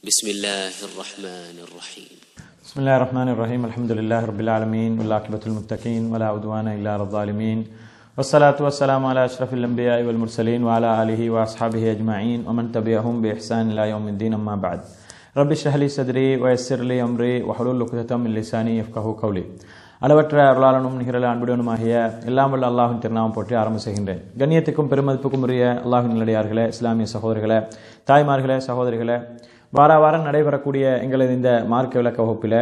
بسم الله الرحمن الرحيم بسم الله الرحمن الرحيم الحمد لله رب العالمين والعاقبة للمتقين ولا عدوان إلا على الظالمين والصلاة والسلام على أشرف الأنبياء والمرسلين وعلى آله وأصحابه أجمعين ومن تبعهم بإحسان إلى يوم الدين أما بعد رب اشرح لي صدري ويسر لي أمري وحلول عقدة من لساني يفقهوا قولي அளவற்ற அருளாளனும் நிகழ அன்புடனுமாகிய எல்லாம் வல்ல அல்லாஹின் திருநாமம் போற்றி ஆரம்ப செய்கின்றேன் கண்ணியத்துக்கும் பெருமதிப்புக்கும் உரிய அல்லாஹின் நிலையார்களே இஸ்லாமிய சகோதரர்களே தாய்மார்களே சகோதரிகளே வார வாரம் நடைபெறக்கூடிய எங்களது இந்த மார்க்க விளக்க வகுப்பில்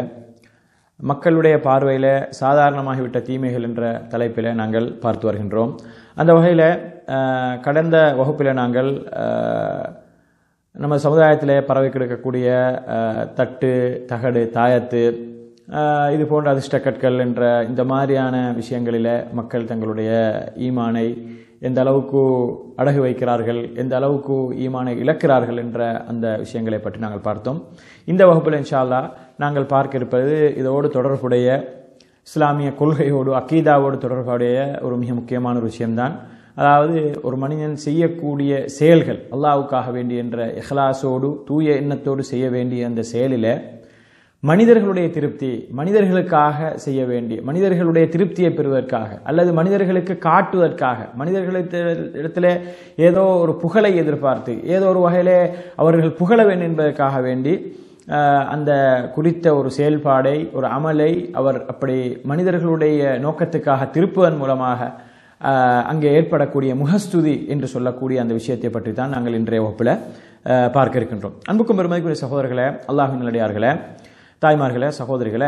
மக்களுடைய பார்வையில் சாதாரணமாகிவிட்ட தீமைகள் என்ற தலைப்பில் நாங்கள் பார்த்து வருகின்றோம் அந்த வகையில் அஹ், கடந்த வகுப்பில் நாங்கள் அஹ், நம்ம சமுதாயத்தில் பரவி கிடக்கக்கூடிய அஹ், தட்டு தகடு தாயத்து அஹ், இது போன்ற அதிர்ஷ்டக்கற்கள் என்ற இந்த மாதிரியான விஷயங்களில் மக்கள் தங்களுடைய ஈமானை எந்த அளவுக்கு அடகு வைக்கிறார்கள் எந்த அளவுக்கு ஈமானை இழக்கிறார்கள் என்ற அந்த விஷயங்களை பற்றி நாங்கள் பார்த்தோம் இந்த வகுப்பில் இன்ஷா அல்லாஹ் நாங்கள் பார்க்க இருப்பது இதோடு தொடர்புடைய இஸ்லாமிய கொள்கையோடு அக்கீதாவோடு தொடர்புடைய ஒரு மிக முக்கியமான ஒரு விஷயம்தான் அதாவது ஒரு மனிதன் செய்யக்கூடிய செயல்கள் அல்லாஹ்வுக்காக வேண்டிய என்ற இஹ்லாஸோடு தூய எண்ணத்தோடு செய்ய வேண்டிய அந்த செயலில் மனிதர்களுடைய திருப்தி மனிதர்களுக்காக செய்ய வேண்டிய மனிதர்களுடைய திருப்தியை பெறுவதற்காக அல்லது மனிதர்களுக்கு காட்டுவதற்காக மனிதர்களுக்கு இடத்துல ஏதோ ஒரு புகழை எதிர்பார்த்து ஏதோ ஒரு வகையிலே அவர்கள் புகழ வேண்டும் என்பதற்காக வேண்டி அஹ், அந்த குறித்த ஒரு செயல்பாடை ஒரு அமலை அவர் அப்படி மனிதர்களுடைய நோக்கத்துக்காக திருப்புவதன் மூலமாக அஹ், அங்கே ஏற்படக்கூடிய முகஸ்துதி என்று சொல்லக்கூடிய அந்த விஷயத்தை பற்றி தான் நாங்கள் இன்றைய வகுப்பில் அஹ், பார்க்க இருக்கின்றோம் அன்புக்கும் பெருமதிக்குரிய சகோதரர்களே அல்லாஹின் நல்லடியார்களே தாய்மார்களே சகோதரிகளே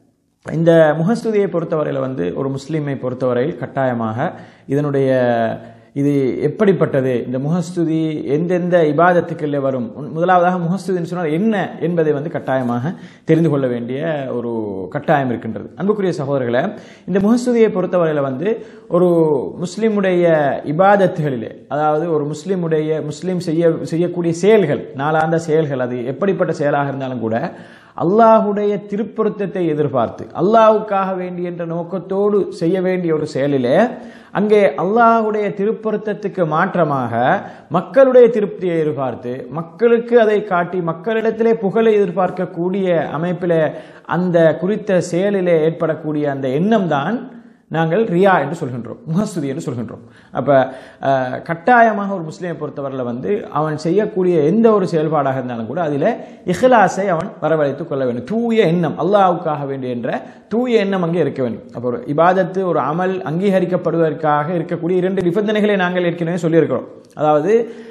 இந்த முகஸ்துதியை பொறுத்தவரையில் வந்து ஒரு முஸ்லீமை பொறுத்தவரையில் கட்டாயமாக இதனுடைய இது எப்படிப்பட்டது இந்த முகஸ்துதி எந்தெந்த இபாதத்துக்களில் வரும் உன்- முதலாவதாக முகஸ்துதின்னு சொன்னால் என்ன என்பதை வந்து கட்டாயமாக தெரிந்து கொள்ள வேண்டிய ஒரு கட்டாயம் இருக்கின்றது அன்புக்குரிய சகோதரர்களே இந்த முகஸ்துதியை பொறுத்தவரையில் வந்து ஒரு முஸ்லீமுடைய இபாதத்துகளிலே அதாவது ஒரு முஸ்லீமுடைய முஸ்லீம் செய்ய செய்யக்கூடிய செயல்கள் நாளாந்த செயல்கள் அது எப்படிப்பட்ட செயலாக இருந்தாலும் கூட அல்லாஹுடைய திருப்பொருத்தத்தை எதிர்பார்த்து அல்லாஹ்வுக்காக வேண்டிய என்ற நோக்கத்தோடு செய்ய வேண்டிய ஒரு செயலிலே அங்கே அல்லாஹுடைய திருப்பொருத்தத்துக்கு மாற்றமாக மக்களுடைய திருப்தியை எதிர்பார்த்து மக்களுக்கு அதை காட்டி மக்களிடத்திலே புகழை எதிர்பார்க்கக்கூடிய அமைப்பிலே அந்த குறித்த செயலிலே ஏற்படக்கூடிய அந்த எண்ணம் தான் நாங்கள் ரியா என்று சொல்கின்றோம் முகஸ்துதி என்று சொல்கின்றோம் அப்ப அஹ், கட்டாயமாக ஒரு முஸ்லீமை பொறுத்தவரையில் வந்து அவன் செய்யக்கூடிய எந்த ஒரு செயல்பாடாக இருந்தாலும் கூட அதில் இஹ்லாஸை அவன் வரவழைத்துக் கொள்ள வேண்டும் தூய எண்ணம் அல்லாஹ்வுக்காக வேண்டிய என்ற தூய எண்ணம் அங்கே இருக்க வேண்டும் அப்போ ஒரு இபாதத்து ஒரு அமல் அங்கீகரிக்கப்படுவதற்காக இருக்கக்கூடிய இரண்டு நிபந்தனைகளை நாங்கள் ஏற்கனவே சொல்லியிருக்கிறோம் அதாவது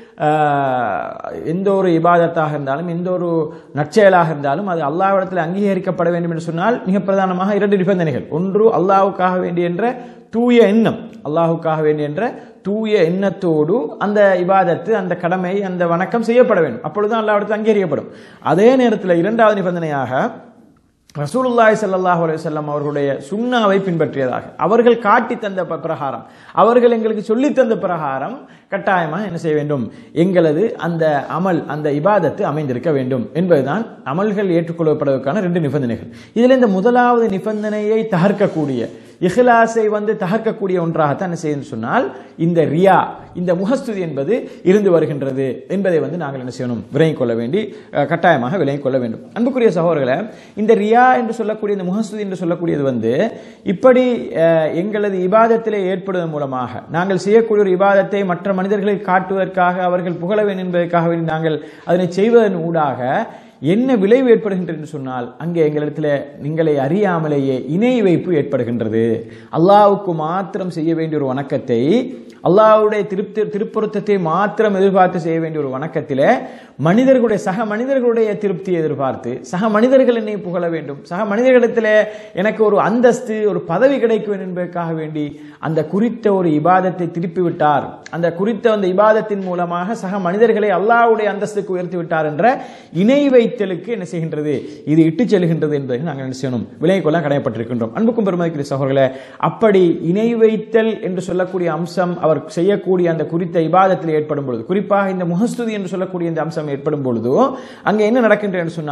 ஆஹ், எந்த ஒரு இபாதத்தாக இருந்தாலும் எந்த ஒரு நற்செயலாக இருந்தாலும் அது அல்லாஹ்விடத்தில் அங்கீகரிக்கப்பட வேண்டும் என்று சொன்னால் மிக பிரதானமாக இரண்டு நிபந்தனைகள் ஒன்று அல்லாஹ்வுக்காக வேண்டிய என்ற தூய எண்ணம் அல்லாஹ்வுக்காக வேண்டிய என்ற தூய எண்ணத்தோடு அந்த இபாதத்து அந்த கடமை அந்த வணக்கம் செய்யப்பட வேண்டும் அப்பொழுதுதான் அல்லாஹ்விடத்தில் அங்கீகரிக்கப்படும் அதே நேரத்தில் இரண்டாவது நிபந்தனையாக ரசூலுல்லாஹி ஸல்லல்லாஹு அலைஹி வஸல்லம் அவர்களுடைய சுன்னாவை பின்பற்றியதாக அவர்கள் காட்டி தந்த ப- பிரகாரம் அவர்கள் எங்களுக்கு சொல்லி தந்த பிரகாரம் கட்டாயமாக என்ன செய்ய வேண்டும் எங்களது அந்த அமல் அந்த இபாதத்து அமைந்திருக்க வேண்டும் என்பதுதான் அமல்கள் ஏற்றுக்கொள்ளப்படுவதற்கான ரெண்டு நிபந்தனைகள் இதில் இந்த முதலாவது நிபந்தனையை தகர்க்கக்கூடிய இஹ்லாஸை வந்து தகர்க்கக்கூடிய ஒன்றாகத்தான் என்ன செய்யணும் சொன்னால் இந்த ரியா இந்த முகஸ்துதி என்பது இருந்து வருகின்றது என்பதை வந்து நாங்கள் என்ன செய்யணும் விலகிக் கொள்ள வேண்டி அஹ், கட்டாயமாக விலகிக் கொள்ள வேண்டும் அன்புக்குரிய சகோதரர்களே இந்த ரியா என்று சொல்லக்கூடிய இந்த முகஸ்துதி என்று சொல்லக்கூடியது வந்து இப்படி அஹ், எங்களது இபாதத்திலே ஏற்படுவதன் மூலமாக நாங்கள் செய்யக்கூடிய ஒரு இபாதத்தை மற்ற மனிதர்களுக்கு காட்டுவதற்காக அவர்கள் புகழ வேண்டும் என்பதற்காக வேண்டி நாங்கள் அதனை செய்வதன் ஊடாக என்ன விளைவு ஏற்படுகின்றது என்று சொன்னால் அங்கே எங்களிடத்தில் நீங்களை அறியாமலேயே இணை வைப்பு ஏற்படுகின்றது அல்லாஹ்வுக்கு மாத்திரம் செய்ய வேண்டிய ஒரு வணக்கத்தை அல்லாஹ்வுடைய திருப்தி திருப்பொருத்தத்தை மாத்திரம் எதிர்பார்த்து செய்ய வேண்டிய ஒரு வணக்கத்திலே மனிதர்களுடைய சக மனிதர்களுடைய திருப்தியை எதிர்பார்த்து சக மனிதர்கள் என்னை புகழ வேண்டும் சக மனிதர்களிடத்திலே எனக்கு ஒரு அந்தஸ்து ஒரு பதவி கிடைக்க வேண்டும் என்பதற்காக வேண்டி அந்த குறித்த ஒரு இபாதத்தை திருப்பி விட்டார் அந்த குறித்த அந்த இபாதத்தின் மூலமாக சக மனிதர்களை அல்லாஹ்வுடைய அந்தஸ்துக்கு உயர்த்தி விட்டார் என்ற இணை வைத்தலுக்கு என்ன செய்கின்றது இது இட்டுச் செல்கின்றது என்பதை நாங்கள் என்ன செய்யணும் விலகிக் கொள்ள கடமைப்பட்டிருக்கின்றோம் அன்புக்கும் பெருமதிக்குரிய சகோதரர்களே அப்படி இணை வைத்தல் என்று சொல்லக்கூடிய அம்சம் அவர் செய்யக்கூடிய அந்த குறித்த இபாதத்தில் ஏற்படும் பொழுது குறிப்பாக இந்த முகஸ்துதி என்று சொல்லக்கூடிய இந்த அம்சம் ஏற்படும் பொழுதோ அங்கே என்ன நடக்கின்றது என்று சொன்னால்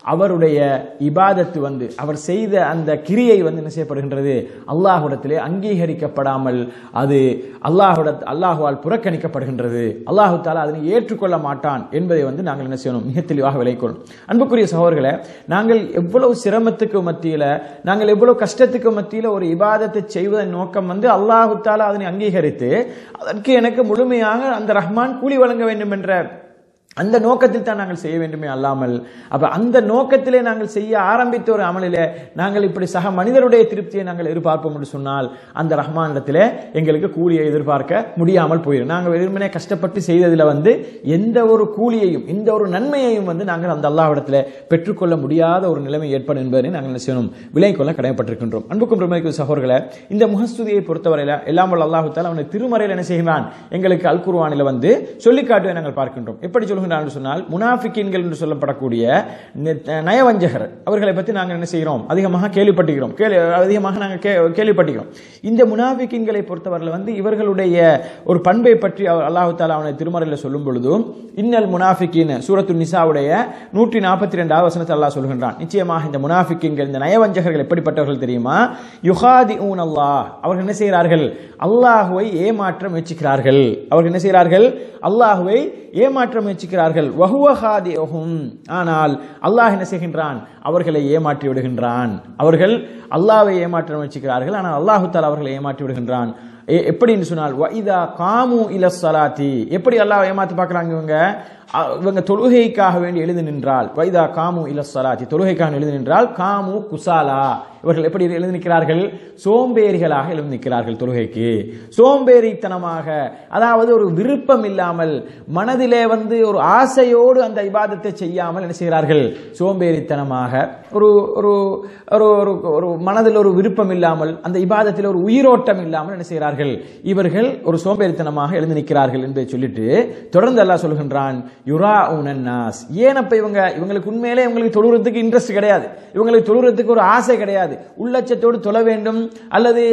அவருடைய இபாதத்து வந்து அவர் செய்த அந்த கிரியை வந்து என்ன செய்யப்படுகின்றது அல்லாஹ்விடத்திலே அங்கீகரிக்கப்படாமல் அது அல்லாஹுட அல்லாஹுவால் புறக்கணிக்கப்படுகின்றது அல்லாஹு தாலா அதனை ஏற்றுக்கொள்ள மாட்டான் என்பதை வந்து நாங்கள் என்ன செய்யணும் மிக தெளிவாக விளைக்கொள்ளும் அன்புக்குரிய சகோதரர்களே நாங்கள் எவ்வளவு சிரமத்துக்கு மத்தியில நாங்கள் எவ்வளவு கஷ்டத்துக்கு மத்தியில ஒரு இபாதத்தை செய்வதன் நோக்கம் வந்து அல்லாஹு தாலா அதனை அங்கீகரித்து அதற்கு எனக்கு முழுமையாக அந்த ரஹ்மான் கூலி வழங்க வேண்டும் என்ற அந்த நோக்கத்தில் தான் நாங்கள் செய்ய வேண்டுமே அல்லாமல் அப்ப அந்த நோக்கத்திலே நாங்கள் செய்ய ஆரம்பித்த ஒரு அமலிலே நாங்கள் இப்படி சக மனிதருடைய திருப்தியை நாங்கள் எதிர்பார்ப்போம் என்று சொன்னால் அந்த ரஹ்மானிடத்திலே எங்களுக்கு கூலியை எதிர்பார்க்க முடியாமல் போயிடும் நாங்கள் வெறுமனே கஷ்டப்பட்டு செய்ததில் வந்து எந்த ஒரு கூலியையும் இந்த ஒரு நன்மையையும் வந்து நாங்கள் அந்த அல்லாஹ்விடத்தில் பெற்றுக்கொள்ள முடியாத ஒரு நிலைமை ஏற்படும் என்பதை நாங்கள் என்ன செய்யணும் விலை கொள்ள கடமைப்பட்டிருக்கின்றோம் அன்புக்கும் பெருமைக்கு சகோதரர்களை இந்த முகஸ்துதியை பொறுத்தவரையில் எல்லாம் வல்ல அல்லாஹு தாலா அவனை திருமறையில் என்ன செய்கிறான் எங்களுக்கு அல் குர்ஆனில் வந்து சொல்லி காட்டுவதை நாங்கள் பார்க்கின்றோம் எப்படி சொல்லுகிறான் என்று சொன்னால் முனாஃபிக்கின்கள் என்று சொல்லப்படக்கூடிய நி- நயவஞ்சகர் அவர்களை பற்றி நாங்கள் என்ன செய்கிறோம் அதிகமாக கேள்விப்பட்டிருக்கிறோம் கேள்வி அதிகமாக நாங்கள் கே கேள்விப்பட்டிருக்கிறோம் இந்த முனாஃபிக்கின்களை பொறுத்தவரையில் வந்து இவர்களுடைய ஒரு பண்பை பற்றி அவர் அல்லாஹு தாலா அவனை திருமறையில் சொல்லும் பொழுதும் இன்னல் முனாஃபிக்கின் சூரத்து நிசாவுடைய நூற்றி நாற்பத்தி ரெண்டாவது வசனத்தை அல்லாஹ் சொல்கின்றான் நிச்சயமாக இந்த முனாஃபிக்கின்கள் இந்த நயவஞ்சகர்கள் எப்படிப்பட்டவர்கள் தெரியுமா யுகாதி ஊன் அல்லாஹ் அவர்கள் என்ன செய்கிறார்கள் அல்லாஹுவை ஏமாற்ற முயற்சிக்கிறார்கள் அவர்கள் என்ன செய்கிறார்கள் அல்லாஹுவை ஏமாற்ற முயற்சிக்கிறார்கள் வஹுவஹாதி ஆனால் அல்லாஹ் என்ன செய்கின்றான் அவர்களை ஏமாற்றி விடுகின்றான் அவர்கள் அல்லாஹ்வை ஏமாற்ற முயற்சிக்கிறார்கள் ஆனால் அல்லாஹு தாலா அவர்களை ஏமாற்றி விடுகின்றான் எ- எப்படின்னு சொன்னால் வைதா காமு இல சலாத்தி எப்படி அல்லாஹ் ஏமாத்தி பார்க்கறாங்க இவங்க அ- இவங்க தொழுகைக்காக வேண்டி எழுதி நின்றால் வைதா காமு இல சலாத்தி தொழுகைக்காக எழுதி நின்றால் காமு குசாலா இவர்கள் எப்படி எழுதி நிற்கிறார்கள் சோம்பேறிகளாக எழுதி நிற்கிறார்கள் தொழுகைக்கு சோம்பேறித்தனமாக அதாவது ஒரு விருப்பம் இல்லாமல் மனதிலே வந்து ஒரு ஆசையோடு அந்த இபாதத்தை செய்யாமல் என்ன செய்கிறார்கள் சோம்பேறித்தனமாக ஒரு ஒரு ஒரு ஒரு ஒரு மனதில் ஒரு விருப்பம் இல்லாமல் அந்த இபாதத்தில் ஒரு உயிரோட்டம் இல்லாமல் என்ன செய்கிறார்கள் இவர்கள் ஒரு சோம்பேறித்தனமாக எழுந்து நிற்கிறார்கள் என்பதை சொல்லிட்டு தொடர்ந்து அல்லாஹ் சொல்கின்றான் யுரா உனன்னாஸ் ஏன் அப்ப இவங்க இவங்களுக்கு உண்மையிலே இவங்களுக்கு தொழுறதுக்கு இன்ட்ரெஸ்ட் கிடையாது இவங்களுக்கு தொழுறதுக்கு ஒரு ஆசை கிடையாது உள்ளச்சத்தோடு தொழ வேண்டும் அல்லது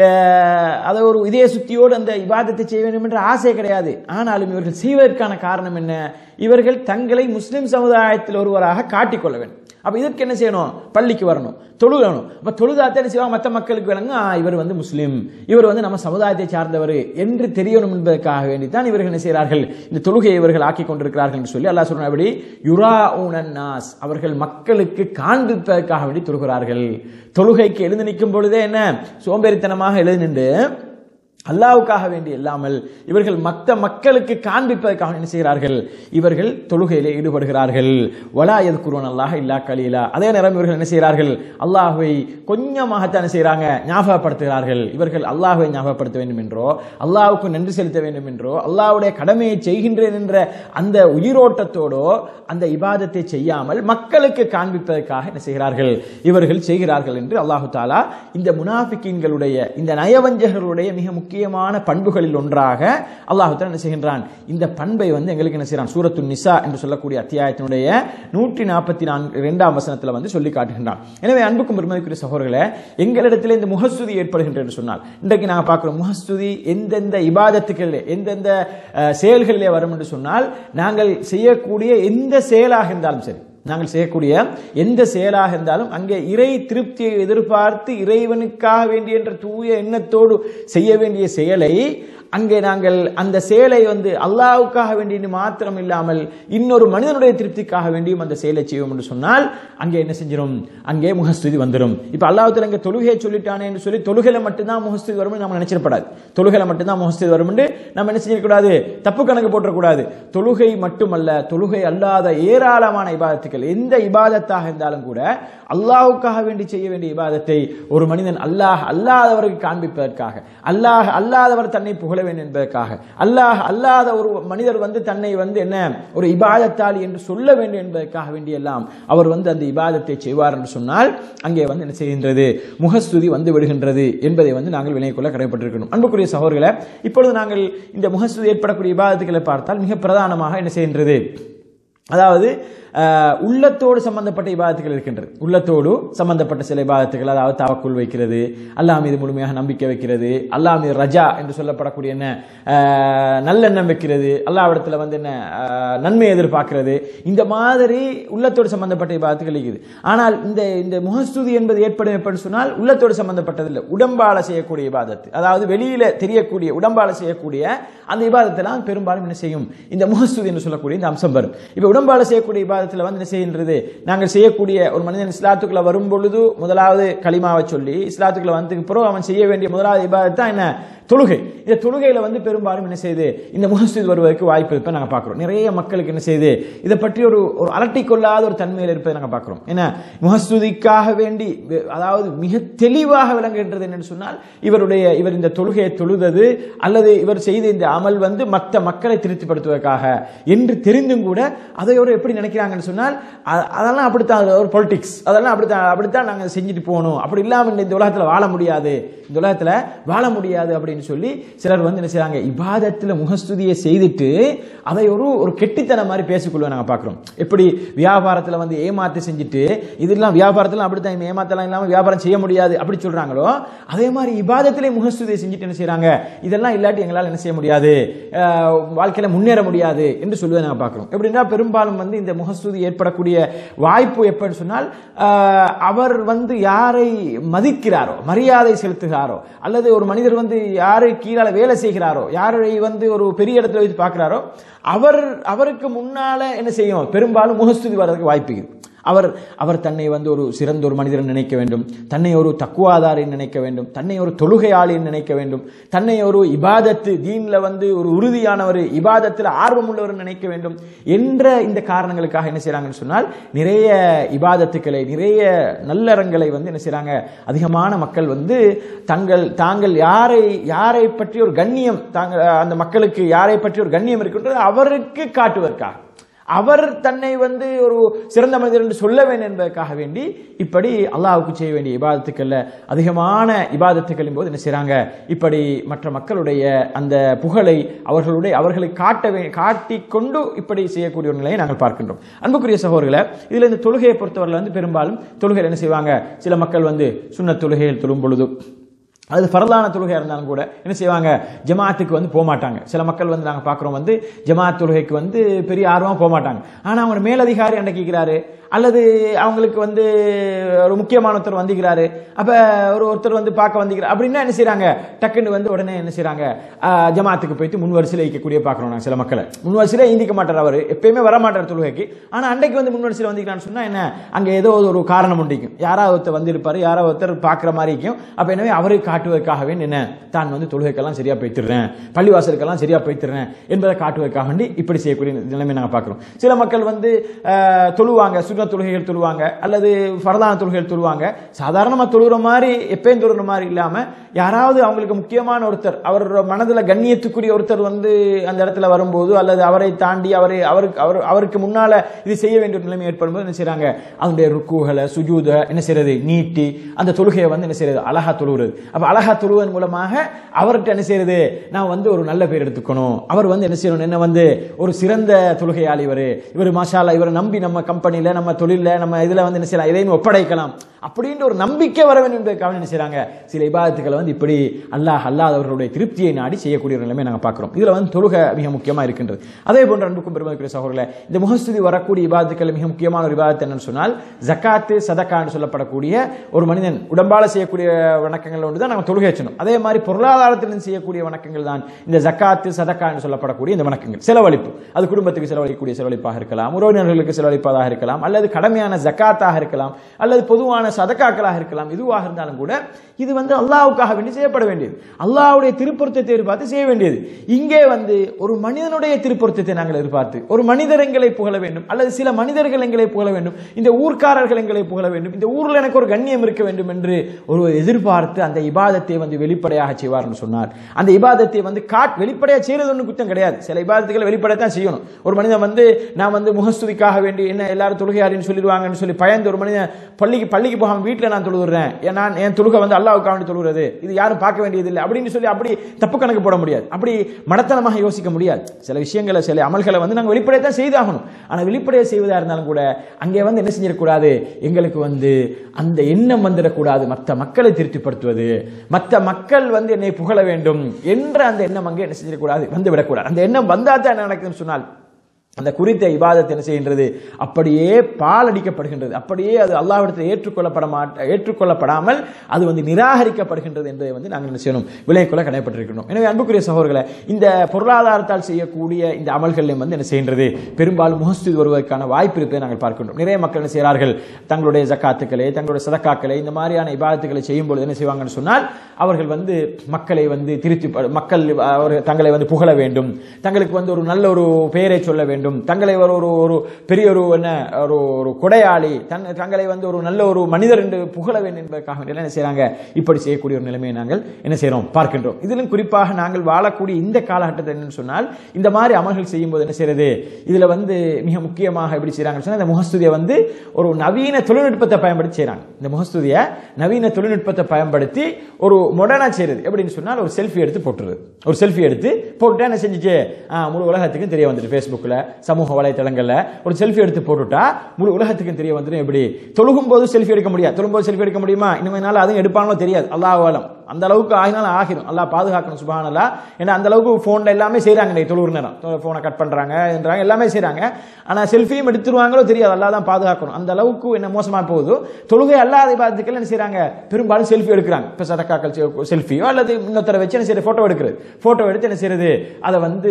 அஹ், அதை ஒரு இதய சுத்தியோடு அந்த இபாதத்தை செய்ய வேண்டும் என்ற ஆசை கிடையாது ஆனாலும் இவர்கள் செய்வதற்கான காரணம் என்ன இவர்கள் தங்களை முஸ்லிம் சமுதாயத்தில் ஒருவராக காட்டிக்கொள்ள வேண்டும் அப்ப இதற்கு என்ன செய்யணும் பள்ளிக்கு வரணும் தொழுகணும் அப்ப தொழுதாத்த என்ன செய்வாங்க மற்ற மக்களுக்கு விளங்க ஆ, இவர் வந்து முஸ்லிம் இவர் வந்து நம்ம சமுதாயத்தை சார்ந்தவர் என்று தெரியணும் என்பதற்காக வேண்டித்தான் இவர்கள் என்ன செய்கிறார்கள் இந்த தொழுகையை இவர்கள் ஆக்கி கொண்டிருக்கிறார்கள் என்று சொல்லி அல்லாஹ் சொன்னபடி யுரா நாஸ் அவர்கள் மக்களுக்கு காண்பிப்பதற்காக வேண்டி தொழுகிறார்கள் தொழுகைக்கு எழுந்து நிற்கும் பொழுதே என்ன சோம்பேறித்தனமாக எழுந்து நின்று அல்லாவுக்காக வேண்டி இல்லாமல் இவர்கள் மற்ற மக்களுக்கு காண்பிப்பதற்காக என்ன செய்கிறார்கள் இவர்கள் தொழுகையிலே ஈடுபடுகிறார்கள் வலா எது குருவன் அல்லாஹ் இல்லா கலீலா அதே நேரம் இவர்கள் என்ன செய்கிறார்கள் அல்லாஹுவை கொஞ்சமாகத்தான் என்ன செய்கிறாங்க ஞாபகப்படுத்துகிறார்கள் இவர்கள் அல்லாஹுவை ஞாபகப்படுத்த வேண்டும் என்றோ அல்லாஹ்வுக்கு நன்றி செலுத்த வேண்டும் என்றோ அல்லாஹ்வுடைய கடமையை செய்கின்றேன் என்ற அந்த உயிரோட்டத்தோடோ அந்த இபாதத்தை செய்யாமல் மக்களுக்கு காண்பிப்பதற்காக என்ன செய்கிறார்கள் இவர்கள் செய்கிறார்கள் என்று அல்லாஹு தாலா இந்த முனாஃபிக்கின்களுடைய இந்த நயவஞ்சகர்களுடைய மிக முக்கியமான பண்புகளில் ஒன்றாக அல்லாஹு தாலா என்ன செய்கின்றான் இந்த பண்பை வந்து எங்களுக்கு என்ன செய்கிறான் சூரத்து நிசா என்று சொல்லக்கூடிய அத்தியாயத்தினுடைய நூற்றி நாற்பத்தி நான்கு இரண்டாம் வசனத்தில் வந்து சொல்லி காட்டுகின்றான் எனவே அன்புக்கும் பெருமதிக்குரிய சகோதரர்களே எங்களிடத்தில் இந்த முகஸ்துதி ஏற்படுகின்றது என்று சொன்னால் இன்றைக்கு நாங்கள் பார்க்கிறோம் முகஸ்துதி எந்தெந்த இபாதத்துக்களிலே எந்தெந்த அஹ், செயல்களிலே வரும் என்று சொன்னால் நாங்கள் செய்யக்கூடிய எந்த செயலாக இருந்தாலும் சரி நாங்கள் செய்யக்கூடிய எந்த செயலாக இருந்தாலும் அங்கே இறை திருப்தியை எதிர்பார்த்து இறைவனுக்காக வேண்டிய என்ற தூய எண்ணத்தோடு செய்ய வேண்டிய செயலை அங்கே நாங்கள் அந்த செயலை வந்து அல்லாஹ்வுக்காக வேண்டிய மாத்திரம் இல்லாமல் இன்னொரு மனிதனுடைய திருப்திக்காக வேண்டியும் அந்த செயலை செய்வோம் என்று சொன்னால் அங்கே என்ன செஞ்சிடும் அங்கே முகஸ்துதி வந்துடும் இப்போ அல்லாஹ் அங்கே தொழுகையை சொல்லிட்டானே என்று சொல்லி தொழுகையில மட்டும்தான் முகஸ்துதி வரும்னு நம்ம நினைச்சிடப்படாது தொழுகையில மட்டும்தான் முகஸ்துதி வரும் என்று நம்ம என்ன செய்யக்கூடாது தப்பு கணக்கு போட்டுறக்கூடாது தொழுகை மட்டுமல்ல தொழுகை அல்லாத ஏராளமான இபாதத்துக்கள் எந்த இபாதத்தாக இருந்தாலும் கூட அல்லாஹ்வுக்காக வேண்டி செய்ய வேண்டிய இபாதத்தை ஒரு மனிதன் அல்லாஹ் அல்லாதவருக்கு காண்பிப்பதற்காக அல்லாஹ் அல்லாதவர் தன்னை புகழ வேண்டும் என்பதற்காக அல்லாஹ் அல்லாத ஒரு மனிதர் வந்து தன்னை வந்து என்ன ஒரு இபாதத்தாளி என்று சொல்ல வேண்டும் என்பதற்காக வேண்டியெல்லாம் அவர் வந்து அந்த இபாதத்தை செய்வார் என்று சொன்னால் அங்கே வந்து என்ன செய்கின்றது முகஸ்துதி வந்து விடுகின்றது என்பதை வந்து நாங்கள் வினை கொள்ள கடமைப்பட்டிருக்கணும் அன்புக்குரிய சகோதரர்களை இப்பொழுது நாங்கள் இந்த முகஸ்துதி ஏற்படக்கூடிய இபாதத்துக்களை பார்த்தால் மிக பிரதானமாக என்ன செய்கின்றது அதாவது அஹ், உள்ளத்தோடு சம்பந்தப்பட்ட இபாதத்துகள் இருக்கின்றது உள்ளத்தோடு சம்பந்தப்பட்ட சில இபாதத்துகள் அதாவது தவக்குள் வைக்கிறது அல்லாஹ் மீது முழுமையாக நம்பிக்கை வைக்கிறது அல்லாஹ் மீது ரஜா என்று சொல்லப்படக்கூடிய என்ன அஹ், நல்லெண்ணம் வைக்கிறது அல்லாவிடத்துல வந்து என்ன அஹ், நன்மை எதிர்பார்க்கிறது இந்த மாதிரி உள்ளத்தோடு சம்பந்தப்பட்ட இபாதத்துகள் இருக்குது ஆனால் இந்த இந்த முகஸ்துதி என்பது ஏற்படும் எப்படி சொன்னால் உள்ளத்தோடு சம்பந்தப்பட்டது இல்லை உடம்பால செய்யக்கூடிய இபாதத்து அதாவது வெளியில தெரியக்கூடிய உடம்பால செய்யக்கூடிய அந்த இபாதத்தெல்லாம் பெரும்பாலும் என்ன செய்யும் இந்த முகஸ்துதி என்று சொல்லக்கூடிய இந்த அம்சம் வரும் இப்போ உடம்பால செய்யக்கூடிய இபாதத்தில் வந்து என்ன செய்கின்றது நாங்கள் செய்யக்கூடிய ஒரு மனிதன் இஸ்லாத்துக்குள்ள வரும் பொழுது முதலாவது களிமாவை சொல்லி இஸ்லாத்துக்குள்ள வந்ததுக்கு பிறகு அவன் செய்ய வேண்டிய முதலாவது இபாதத் தான் என்ன தொழுகை இந்த தொழுகையில வந்து பெரும்பாலும் என்ன செய்யுது இந்த முகஸ்துதி வருவதற்கு வாய்ப்பு இருப்பதை நாங்கள் பார்க்குறோம் நிறைய மக்களுக்கு என்ன செய்யுது இதை பற்றி ஒரு ஒரு அலட்டிக் கொள்ளாத ஒரு தன்மையில் இருப்பதை நாங்கள் பார்க்குறோம் ஏன்னா முகஸ்துதிக்காக வேண்டி வெ- அதாவது மிக தெளிவாக விளங்குகின்றது என்னன்னு சொன்னால் இவருடைய இவர் இந்த தொழுகையை தொழுதது அல்லது இவர் செய்த இந்த அமல் வந்து மற்ற மக்களை திருப்திப்படுத்துவதற்காக என்று தெரிந்தும் கூட அதை ஒரு எப்படி நினைக்கிறாங்கன்னு சொன்னால் அ- அதெல்லாம் அப்படித்தான் அது ஒரு பொலிட்டிக்ஸ் அதெல்லாம் அப்படித்தான் அப்படித்தான் நாங்கள் செஞ்சுட்டு போகணும் அப்படி இல்லாமல் இந்த உலகத்தில் வாழ முடியாது இந்த உலகத்தில் வாழ முடியாது அப்படின்னு சொல்லி சிலர் வந்து என்ன செய்றாங்க இபாதத்தில் முகஸ்துதியை செய்துட்டு அதை ஒரு ஒரு கெட்டித்தனம் மாதிரி பேசிக்கொள்வோம் நாங்கள் பார்க்குறோம் எப்படி வியாபாரத்தில் வந்து ஏமாத்து செஞ்சுட்டு இதெல்லாம் வியாபாரத்தில் அப்படித்தான் இந்த ஏமாத்தலாம் இல்லாமல் வியாபாரம் செய்ய முடியாது அப்படி சொல்றாங்களோ அதே மாதிரி இபாதத்திலே முகஸ்துதியை செஞ்சுட்டு என்ன செய்றாங்க இதெல்லாம் இல்லாட்டி எங்களால் என்ன செய்ய முடியாது அஹ், வாழ்க்கையில முன்னேற முடியாது என்று சொல்லுவதை நாங்கள் பார்க்குறோம் எப்படின்னா பெரும்பாலும் வந்து இந்த முகஸ்துதி ஏற்படக்கூடிய வாய்ப்பு எப்படின்னு சொன்னால் அஹ், அவர் வந்து யாரை மதிக்கிறாரோ மரியாதை செலுத்துகிறாரோ அல்லது ஒரு மனிதர் வந்து யாரை கீழால வேலை செய்கிறாரோ யாரை வந்து ஒரு பெரிய இடத்துல வைத்து பார்க்கிறாரோ அவர் அவருக்கு முன்னால என்ன செய்யும் பெரும்பாலும் முகஸ்துதி வர்றதுக்கு வாய்ப்பு இருக்குது அவர் அவர் தன்னை வந்து ஒரு சிறந்த ஒரு மனிதர் நினைக்க வேண்டும் தன்னை ஒரு தக்குவாதாரி நினைக்க வேண்டும் தன்னை ஒரு தொழுகையாளி நினைக்க வேண்டும் தன்னை ஒரு இபாதத்து தீன்ல வந்து ஒரு உறுதியானவர் இபாதத்தில் ஆர்வம் உள்ளவர் நினைக்க வேண்டும் என்ற இந்த காரணங்களுக்காக என்ன செய்றாங்கன்னு சொன்னால் நிறைய இபாதத்துக்களை நிறைய நல்லறங்களை வந்து என்ன செய்றாங்க அதிகமான மக்கள் வந்து தங்கள் தாங்கள் யாரை யாரை பற்றி ஒரு கண்ணியம் தாங்கள் அந்த மக்களுக்கு யாரை பற்றி ஒரு கண்ணியம் இருக்கின்றது அவருக்கு காட்டுவதற்காக அவர் தன்னை வந்து ஒரு சிறந்த மனிதர் என்று சொல்ல வேண்டும் என்பதற்காக வேண்டி இப்படி அல்லாஹ்வுக்கு செய்ய வேண்டிய இபாதத்துக்கள்ல அதிகமான இபாதத்துக்களின் போது என்ன செய்றாங்க இப்படி மற்ற மக்களுடைய அந்த புகழை அவர்களுடைய அவர்களை காட்ட வே காட்டிக் கொண்டு இப்படி செய்யக்கூடிய ஒரு நிலையை நாங்கள் பார்க்கின்றோம் அன்புக்குரிய சகோதரர்களை இதுல இந்த தொழுகையை பொறுத்தவரையில் வந்து பெரும்பாலும் தொழுகையில் என்ன செய்வாங்க சில மக்கள் வந்து சுன்ன தொழுகையில் தொழும் பொழுது அது ஃபரலான தொழுகையாக இருந்தாலும் கூட என்ன செய்வாங்க ஜமாத்துக்கு வந்து போக மாட்டாங்க சில மக்கள் வந்து நாங்கள் பார்க்குறோம் வந்து ஜமாத் தொழுகைக்கு வந்து பெரிய ஆர்வமாக போக மாட்டாங்க ஆனால் அவங்க மேலதிகாரி அண்டை கேட்கிறாரு அல்லது அவங்களுக்கு வந்து ஒரு முக்கியமான ஒருத்தர் வந்துக்கிறாரு அப்போ ஒரு ஒருத்தர் வந்து பார்க்க வந்துக்கிறார் அப்படின்னா என்ன செய்றாங்க டக்குன்னு வந்து உடனே என்ன செய்றாங்க ஆஹ், ஜமாத்துக்கு போயிட்டு முன் வரிசையில் வைக்கக்கூடிய பார்க்குறோம் நாங்கள் சில மக்களை முன் வரிசையில் இந்திக்க மாட்டார் அவர் எப்பயுமே வர மாட்டார் தொழுகைக்கு ஆனால் அன்றைக்கு வந்து முன் வரிசையில் வந்துக்கிறான்னு சொன்னால் என்ன அங்கே ஏதோ ஒரு காரணம் உண்டிக்கும் யாராவது ஒருத்தர் வந்திருப்பார் யாராவது ஒருத்தர் பார்க்குற மாதிரி இருக்கும் அப்போ எனவே அவரை காட்டுவதற்காக வேண்டி என்ன தான் வந்து தொழுகைக்கெல்லாம் சரியா போய்த்திடுறேன் பள்ளிவாசலுக்கெல்லாம் சரியா போய்த்திடுறேன் என்பதை காட்டுவதற்காக வேண்டி இப்படி செய்யக்கூடிய நிலைமை நாங்கள் பார்க்குறோம் சில மக்கள் வந்து ஆஹ், தொழுவாங்க சுண்ண தொழுகைகள் தொழுவாங்க அல்லது ஃபரதான தொழுகைகள் தொழுவாங்க சாதாரணமாக தொழுகிற மாதிரி எப்பயும் தொழுகிற மாதிரி இல்லாமல் யாராவது அவங்களுக்கு முக்கியமான ஒருத்தர் அவர் மனதில் கண்ணியத்துக்குரிய ஒருத்தர் வந்து அந்த இடத்துல வரும்போது அல்லது அவரை தாண்டி அவரை அவருக்கு அவர் அவருக்கு முன்னால இது செய்ய வேண்டிய ஒரு நிலைமை ஏற்படும்போது என்ன செய்றாங்க அதனுடைய ருக்குகளை சுஜூத என்ன செய்யறது நீட்டி அந்த தொழுகையை வந்து என்ன செய்யறது அழகா தொழுகிறது அப்ப அழகா தொழுவதன் மூலமாக அவர்கிட்ட என்ன செய்யறது நான் வந்து ஒரு நல்ல பேர் எடுத்துக்கணும் அவர் வந்து என்ன செய்யணும் என்ன வந்து ஒரு சிறந்த தொழுகையாளி இவர் இவர் மாஷாலா இவரை நம்பி நம்ம கம்பெனில நம்ம தொழில நம்ம இதுல வந்து என்ன செய்யலாம் எதையுமே ஒப்படைக்கலாம் அப்படின்ற ஒரு நம்பிக்கை வர வேண்டும் என்பதற்காக என்ன செய்றாங்க சில இபாதத்துக்களை வந்து இப்படி அல்லாஹ் அல்லாதவர்களுடைய திருப்தியை நாடி செய்யக்கூடிய ஒரு நிலைமை நாங்கள் பார்க்கிறோம் இதுல வந்து தொழுகை மிக முக்கியமா இருக்கின்றது அதே போன்ற அன்புக்கும் பெருமதிக்குரிய சகோதரர்களே இந்த முகஸ்துதி வரக்கூடிய இபாதத்துக்கள் மிக முக்கியமான ஒரு இபாதத்து என்னன்னு சொன்னால் ஜக்காத்து சதக்கான்னு சொல்லப்படக்கூடிய ஒரு மனிதன் உடம்பால செய்யக்கூடிய வணக்கங்கள் ஒன்று தான் நம்ம தொழுகை வச்சணும் அதே மாதிரி பொருளாதாரத்திலிருந்து செய்யக்கூடிய வணக்கங்கள் தான் இந்த ஜக்காத்து சதக்கான்னு சொல்லப்படக்கூடிய இந்த வணக்கங்கள் செலவழிப்பு அது குடும்பத்துக்கு செலவழிக்கக்கூடிய செலவழிப்பாக இருக்கலாம் உறவினர்களுக்கு செலவழிப்பதாக இருக்கலாம் அல்லது கடமையான ஜக்காத்தாக இருக்கலாம் அல்லது பொதுவான சதக்காக்களாக இருக்கலாம் இதுவாக இருந்தாலும் கூட இது வந்து அல்லாஹ்வுக்காக வேண்டி செய்யப்பட வேண்டியது அல்லாஹ்வுடைய திருப்பொருத்தத்தை எதிர்பார்த்து செய்ய வேண்டியது இங்கே வந்து ஒரு மனிதனுடைய திருப்பொருத்தத்தை நாங்கள் எதிர்பார்த்து ஒரு மனிதர் எங்களை புகழ வேண்டும் அல்லது சில மனிதர்கள் எங்களை புகழ வேண்டும் இந்த ஊர்க்காரர்கள் எங்களை புகழ வேண்டும் இந்த ஊர்ல எனக்கு ஒரு கண்ணியம் இருக்க வேண்டும் என்று ஒரு எதிர்பார்த்து அந்த இபாதத்தை வந்து வெளிப்படையாக செய்வார்னு சொன்னார் அந்த இபாதத்தை வந்து காட் வெளிப்படையா செய்யறது ஒன்றும் குத்தம் கிடையாது சில இபாதத்துகளை வெளிப்படையா தான் செய்யணும் ஒரு மனிதன் வந்து நான் வந்து முகஸ்துதிக்காக வேண்டி என்ன எல்லாரும் தொழுகை பைத்தியகாரின்னு சொல்லிடுவாங்கன்னு சொல்லி பயந்து ஒரு மனிதன் பள்ளிக்கு பள்ளிக்கு போகாம வீட்டில் நான் தொழுகிறேன் ஏன் நான் என் தொழுகை வந்து அல்லாவுக்காக வேண்டி தொழுகிறது இது யாரும் பார்க்க வேண்டியதில்லை அப்படின்னு சொல்லி அப்படி தப்பு கணக்கு போட முடியாது அப்படி மடத்தனமாக யோசிக்க முடியாது சில விஷயங்களை சில அமல்களை வந்து நாங்கள் வெளிப்படையாக தான் செய்தாகணும் ஆனால் வெளிப்படையாக செய்வதாக இருந்தாலும் கூட அங்கே வந்து என்ன செஞ்சிடக்கூடாது எங்களுக்கு வந்து அந்த எண்ணம் வந்துடக்கூடாது மற்ற மக்களை திருப்திப்படுத்துவது மற்ற மக்கள் வந்து என்னை புகழ வேண்டும் என்ற அந்த எண்ணம் அங்கே என்ன செஞ்சிடக்கூடாது வந்து விடக்கூடாது அந்த எண்ணம் வந்தால் தான் என்ன நடக்குதுன்னு சொன்னால் அந்த குறித்த இபாதத்தை என்ன செய்கின்றது அப்படியே பால் அடிக்கப்படுகின்றது அப்படியே அது அல்லாஹ்விடத்தில் ஏற்றுக்கொள்ளப்பட மாட்ட ஏற்றுக்கொள்ளப்படாமல் அது வந்து நிராகரிக்கப்படுகின்றது என்பதை வந்து நாங்கள் என்ன செய்யணும் விலைக்குள்ள கடைப்பட்டிருக்கணும் எனவே அன்புக்குரிய சகோதரர்களை இந்த பொருளாதாரத்தால் செய்யக்கூடிய இந்த அமல்களையும் வந்து என்ன செய்கின்றது பெரும்பாலும் முகஸ்துதி வருவதற்கான வாய்ப்பு இருப்பதை நாங்கள் பார்க்கின்றோம் நிறைய மக்கள் என்ன செய்கிறார்கள் தங்களுடைய ஜக்காத்துக்களை தங்களுடைய சதக்காக்களை இந்த மாதிரியான இபாதத்துக்களை செய்யும் பொழுது என்ன செய்வாங்கன்னு சொன்னால் அவர்கள் வந்து மக்களை வந்து திருத்தி மக்கள் அவர்கள் தங்களை வந்து புகழ வேண்டும் தங்களுக்கு வந்து ஒரு நல்ல ஒரு பெயரை சொல்ல வேண்டும் தங்களை ஒரு ஒரு ஒரு பெரிய ஒரு என்ன ஒரு ஒரு கொடையாளி தன் தங்களை வந்து ஒரு நல்ல ஒரு மனிதர் என்று புகழ வேண்டும் என்பதற்காக வேண்டி என்ன செய்றாங்க இப்படி செய்யக்கூடிய ஒரு நிலைமையை நாங்கள் என்ன செய்றோம் பார்க்கின்றோம் இதிலும் குறிப்பாக நாங்கள் வாழக்கூடிய இந்த காலகட்டத்தில் என்னன்னு சொன்னால் இந்த மாதிரி அமல்கள் செய்யும் போது என்ன செய்யறது இதுல வந்து மிக முக்கியமாக எப்படி செய்றாங்கன்னு சொன்னா இந்த முகஸ்துதியை வந்து ஒரு நவீன தொழில்நுட்பத்தை பயன்படுத்தி செய்றாங்க இந்த முகஸ்துதியை நவீன தொழில்நுட்பத்தை பயன்படுத்தி ஒரு மொடர்னா செய்யறது எப்படின்னு சொன்னால் ஒரு செல்ஃபி எடுத்து போட்டுருது ஒரு செல்ஃபி எடுத்து போட்டுட்டா என்ன செஞ்சுச்சு ஆ, முழு உலகத்துக்கும் தெரிய வந்துட்டு ஃபேஸ்புக்கில் சமூக வலைத்தளங்களில் ஒரு செல்ஃபி எடுத்து போட்டுட்டா முழு உலகத்துக்கும் தெரிய வந்துடும் எப்படி தொழுகும் போது செல்ஃபி எடுக்க முடியாது தொழும் போது செல்ஃபி எடுக்க முடியுமா இனிமேல் நாள் அதுவும் எடுப்பாங்களோ தெரியாது அல்லாஹ் ஆலம் அந்த அளவுக்கு ஆகினாலும் ஆகிரும் அல்லாஹ் பாதுகாக்கணும் சுபானல்லா ஏன்னா அந்த அளவுக்கு ஃபோனில் எல்லாமே செய்கிறாங்க இன்னைக்கு தொழுவுற நேரம் ஃபோனை கட் பண்ணுறாங்க என்றாங்க எல்லாமே செய்கிறாங்க ஆனால் செல்ஃபியும் எடுத்துருவாங்களோ தெரியாது அல்லாஹ் தான் பாதுகாக்கணும் அந்த அளவுக்கு என்ன மோசமாக போகுது தொழுகை அல்லாத பாதத்துக்கள் என்ன செய்கிறாங்க பெரும்பாலும் செல்ஃபி எடுக்கிறாங்க இப்போ சதக்காக்கள் செல்ஃபியோ அல்லது இன்னொருத்தரை வச்சு என்ன செய்யறது ஃபோட்டோ எடுக்கிறது ஃபோட்டோ எடுத்து என்ன செய்யறது அதை வந்து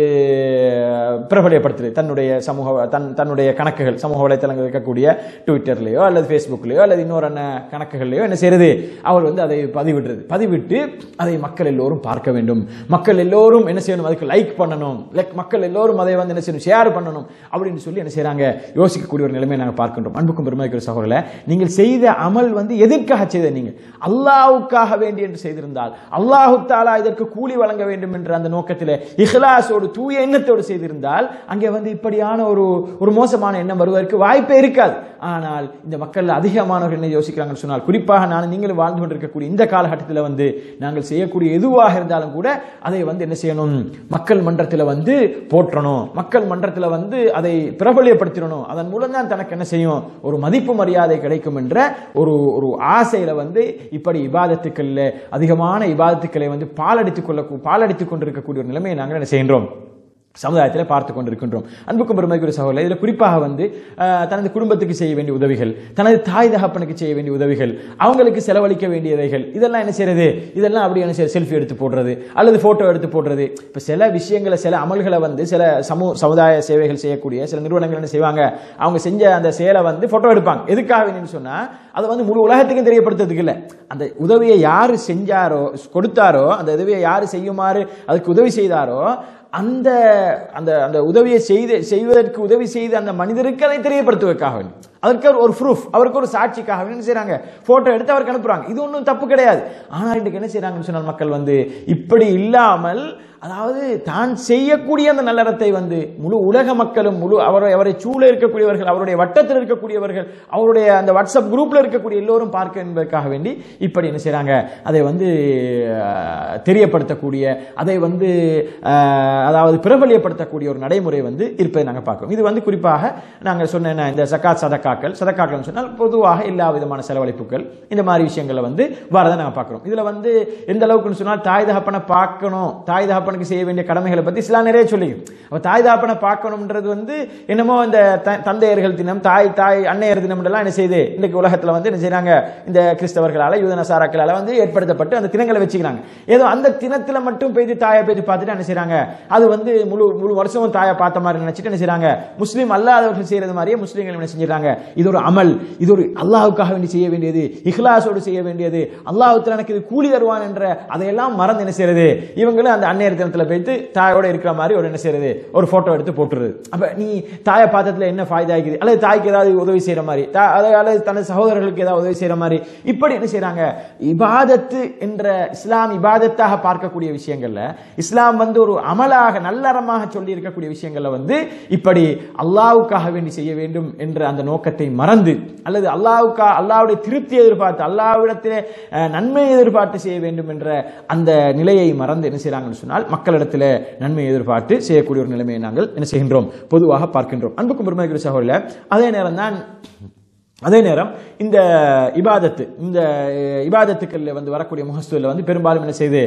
பிரபலியப்படுத்துறது தன்னுடைய சமூக தன் தன்னுடைய கணக்குகள் சமூக வலைத்தளங்கள் இருக்கக்கூடிய ட்விட்டர்லையோ அல்லது ஃபேஸ்புக்லையோ அல்லது இன்னொரு என்ன கணக்குகள்லையோ என்ன செய்யறது அவர் வந்து அதை பதிவிடுறது பதிவிட்டு அதை மக்கள் எல்லோரும் பார்க்க வேண்டும் மக்கள் எல்லோரும் என்ன செய்யணும் அதுக்கு லைக் பண்ணணும் லைக் மக்கள் எல்லோரும் அதை வந்து என்ன செய்யணும் ஷேர் பண்ணணும் அப்படின்னு சொல்லி என்ன செய்றாங்க யோசிக்கக்கூடிய ஒரு நிலைமையை நாங்கள் பார்க்கின்றோம் அன்புக்கும் பெருமைக்குரிய சகோதரர்களே நீங்கள் செய்த அமல் வந்து எதற்காக செய்த நீங்கள் அல்லாஹ்வுக்காக வேண்டி என்று செய்திருந்தால் அல்லாஹு தாலா இதற்கு கூலி வழங்க வேண்டும் என்ற அந்த நோக்கத்தில் இஹ்லாஸோடு தூய எண்ணத்தோடு செய்திருந்தால் அங்கே வந்து இப்படியான ஒரு ஒரு மோசமான எண்ணம் வருவதற்கு வாய்ப்பே இருக்காது ஆனால் இந்த மக்கள் அதிகமானவர்கள் என்ன யோசிக்கிறாங்கன்னு சொன்னால் குறிப்பாக நான் நீங்களும் வாழ்ந்து கொண்டிருக்கக்கூடிய இந்த காலகட்டத்தில் வந்து நாங்கள் செய்யக்கூடிய எதுவாக இருந்தாலும் கூட அதை வந்து என்ன செய்யணும் மக்கள் மன்றத்தில் வந்து போற்றணும் மக்கள் மன்றத்தில் வந்து அதை பிரபலியப்படுத்திடணும் அதன் மூலம் தான் தனக்கு என்ன செய்யும் ஒரு மதிப்பு மரியாதை கிடைக்கும் என்ற ஒரு ஒரு ஆசையில வந்து இப்படி இபாதத்துக்களில் அதிகமான இபாதத்துக்களை வந்து பாலடித்துக் கொள்ள பாலடித்துக் கொண்டிருக்கக்கூடிய ஒரு நிலைமையை நாங்கள் என்ன செய்கின்றோம் சமுதாயத்தில் பார்த்து கொண்டிருக்கின்றோம் அன்புக்கும் பெருமைக்குரிய சகோதரர் இதில் குறிப்பாக வந்து அஹ், தனது குடும்பத்துக்கு செய்ய வேண்டிய உதவிகள் தனது தாய் தகப்பனுக்கு செய்ய வேண்டிய உதவிகள் அவங்களுக்கு செலவழிக்க வேண்டியவைகள் இதெல்லாம் என்ன செய்யறது இதெல்லாம் அப்படி என்ன செய்ய செல்ஃபி எடுத்து போடுறது அல்லது போட்டோ எடுத்து போடுறது இப்போ சில விஷயங்களை சில அமல்களை வந்து சில சமூக சமுதாய சேவைகள் செய்யக்கூடிய சில நிறுவனங்கள் என்ன செய்வாங்க அவங்க செஞ்ச அந்த செயலை வந்து போட்டோ எடுப்பாங்க எதுக்காக வேணும்னு சொன்னா அதை வந்து முழு உலகத்துக்கும் தெரியப்படுத்துறதுக்கு இல்லை அந்த உதவியை யாரு செஞ்சாரோ கொடுத்தாரோ அந்த உதவியை யாரு செய்யுமாறு அதுக்கு உதவி செய்தாரோ அந்த அந்த அந்த உதவியை செய்து செய்வதற்கு உதவி செய்த அந்த மனிதருக்கு அதை தெரியப்படுத்துவதற்காக வேண்டி. அதற்கு ஒரு- ஒரு ப்ரூஃப் அவருக்கு ஒரு சாட்சிக்காக வேண்டி என்ன செய்றாங்க போட்டோ எடுத்து அவருக்கு அனுப்புறாங்க இது ஒன்றும் தப்பு கிடையாது ஆனால் இன்றைக்கு என்ன செய்றாங்கன்னு சொன்னால் மக்கள் வந்து இப்படி இல்லாமல் அதாவது தான் செய்யக்கூடிய அந்த நல்லறத்தை வந்து முழு உலக மக்களும் முழு அவரை அவரை சூழ இருக்கக்கூடியவர்கள் அவருடைய வட்டத்தில் இருக்கக்கூடியவர்கள் அவருடைய அந்த வாட்ஸ்அப் குரூப்ல இருக்கக்கூடிய எல்லோரும் பார்க்க என்பதற்காக வேண்டி இப்படி என்ன செய்றாங்க அதை வந்து அஹ், தெரியப்படுத்தக்கூடிய அதை வந்து அஹ், அதாவது பிரபலியப்படுத்தக்கூடிய ஒரு நடைமுறை வந்து இருப்பதை நாங்கள் பார்க்கிறோம் இது வந்து குறிப்பாக நாங்கள் சொன்ன என்ன, இந்த சக்காத் சதக்காக்கள் சதக்காக்கள் சொன்னால் பொதுவாக எல்லா விதமான செலவழிப்புகள் இந்த மாதிரி விஷயங்களை வந்து வரதை நாங்கள் பார்க்கிறோம் இதுல வந்து எந்த அளவுக்குன்னு சொன்னால் தாய் தகப்பனை பார்க்கணும் தாய் தகப்பனுக்கு செய்ய வேண்டிய கடமைகளை பத்தி சில நிறைய சொல்லிக்கும் அப்ப தாய் தகப்பனை பார்க்கணும்ன்றது வந்து என்னமோ இந்த த- தந்தையர்கள் தினம் தாய் தாய் அன்னையர் தினம் எல்லாம் என்ன செய்யுது இன்னைக்கு உலகத்துல வந்து என்ன செய்றாங்க இந்த கிறிஸ்தவர்களால யூத நசாராக்களால வந்து ஏற்படுத்தப்பட்டு அந்த தினங்களை வச்சுக்கிறாங்க ஏதோ அந்த தினத்துல மட்டும் போய் தாயை போய் பார்த்துட்டு என்ன செய்றாங்க அது வந்து முழு முழு வருஷமும் தாயை பார்த்த மாதிரி நினைச்சிட்டு என்ன செய்றாங்க முஸ்லீம் அல்லாதவர்கள் செய்யறது மாதிரியே முஸ்லீம்கள் என்ன செஞ்சுறாங்க இது ஒரு அமல் இது ஒரு அல்லாஹ்வுக்காக வேண்டி செய்ய வேண்டியது இஹ்லாஸோடு செய்ய வேண்டியது அல்லாஹ் எனக்கு இது கூலி தருவான் என்ற அதையெல்லாம் மறந்து என்ன செய்யறது இவங்களும் அந்த அந்நேர தினத்துல போயிட்டு தாயோட இருக்கிற மாதிரி ஒரு என்ன செய்யறது ஒரு போட்டோ எடுத்து போட்டுருது அப்ப நீ தாயை பார்த்ததுல என்ன ஃபாய்தா இருக்குது அல்லது தாய்க்கு ஏதாவது உதவி செய்யற மாதிரி தா- அல்லது அல்லது தனது சகோதரர்களுக்கு ஏதாவது உதவி செய்யற மாதிரி இப்படி என்ன செய்றாங்க இபாதத்து என்ற இஸ்லாம் இபாதத்தாக பார்க்கக்கூடிய விஷயங்கள்ல இஸ்லாம் வந்து ஒரு அமலாக நல்லறமாக சொல்லி இருக்கக்கூடிய விஷயங்கள்ல வந்து இப்படி அல்லாவுக்காக வேண்டி செய்ய வேண்டும் என்ற அந்த நோக்கத்தை மறந்து அல்லது அல்லாவுக்கா அல்லாவுடைய திருப்தி எதிர்பார்த்து அல்லாவிடத்திலே அஹ், நன்மை எதிர்பார்த்து செய்ய வேண்டும் என்ற அந்த நிலையை மறந்து என்ன செய்றாங்கன்னு சொன்னால் மக்களிடத்தில் நன்மை எதிர்பார்த்து செய்யக்கூடிய ஒரு நிலைமையை நாங்கள் என்ன செய்கின்றோம் பொதுவாக பார்க்கின்றோம் அன்புக்கும் பெருமைக்குரிய சகோதரர் அதே நேரம் தான் அதே நேரம் இந்த இபாதத்து இந்த அஹ், இபாதத்துக்களில் வந்து வரக்கூடிய முகஸ்துவில் வந்து பெரும்பாலும் என்ன செய்யுது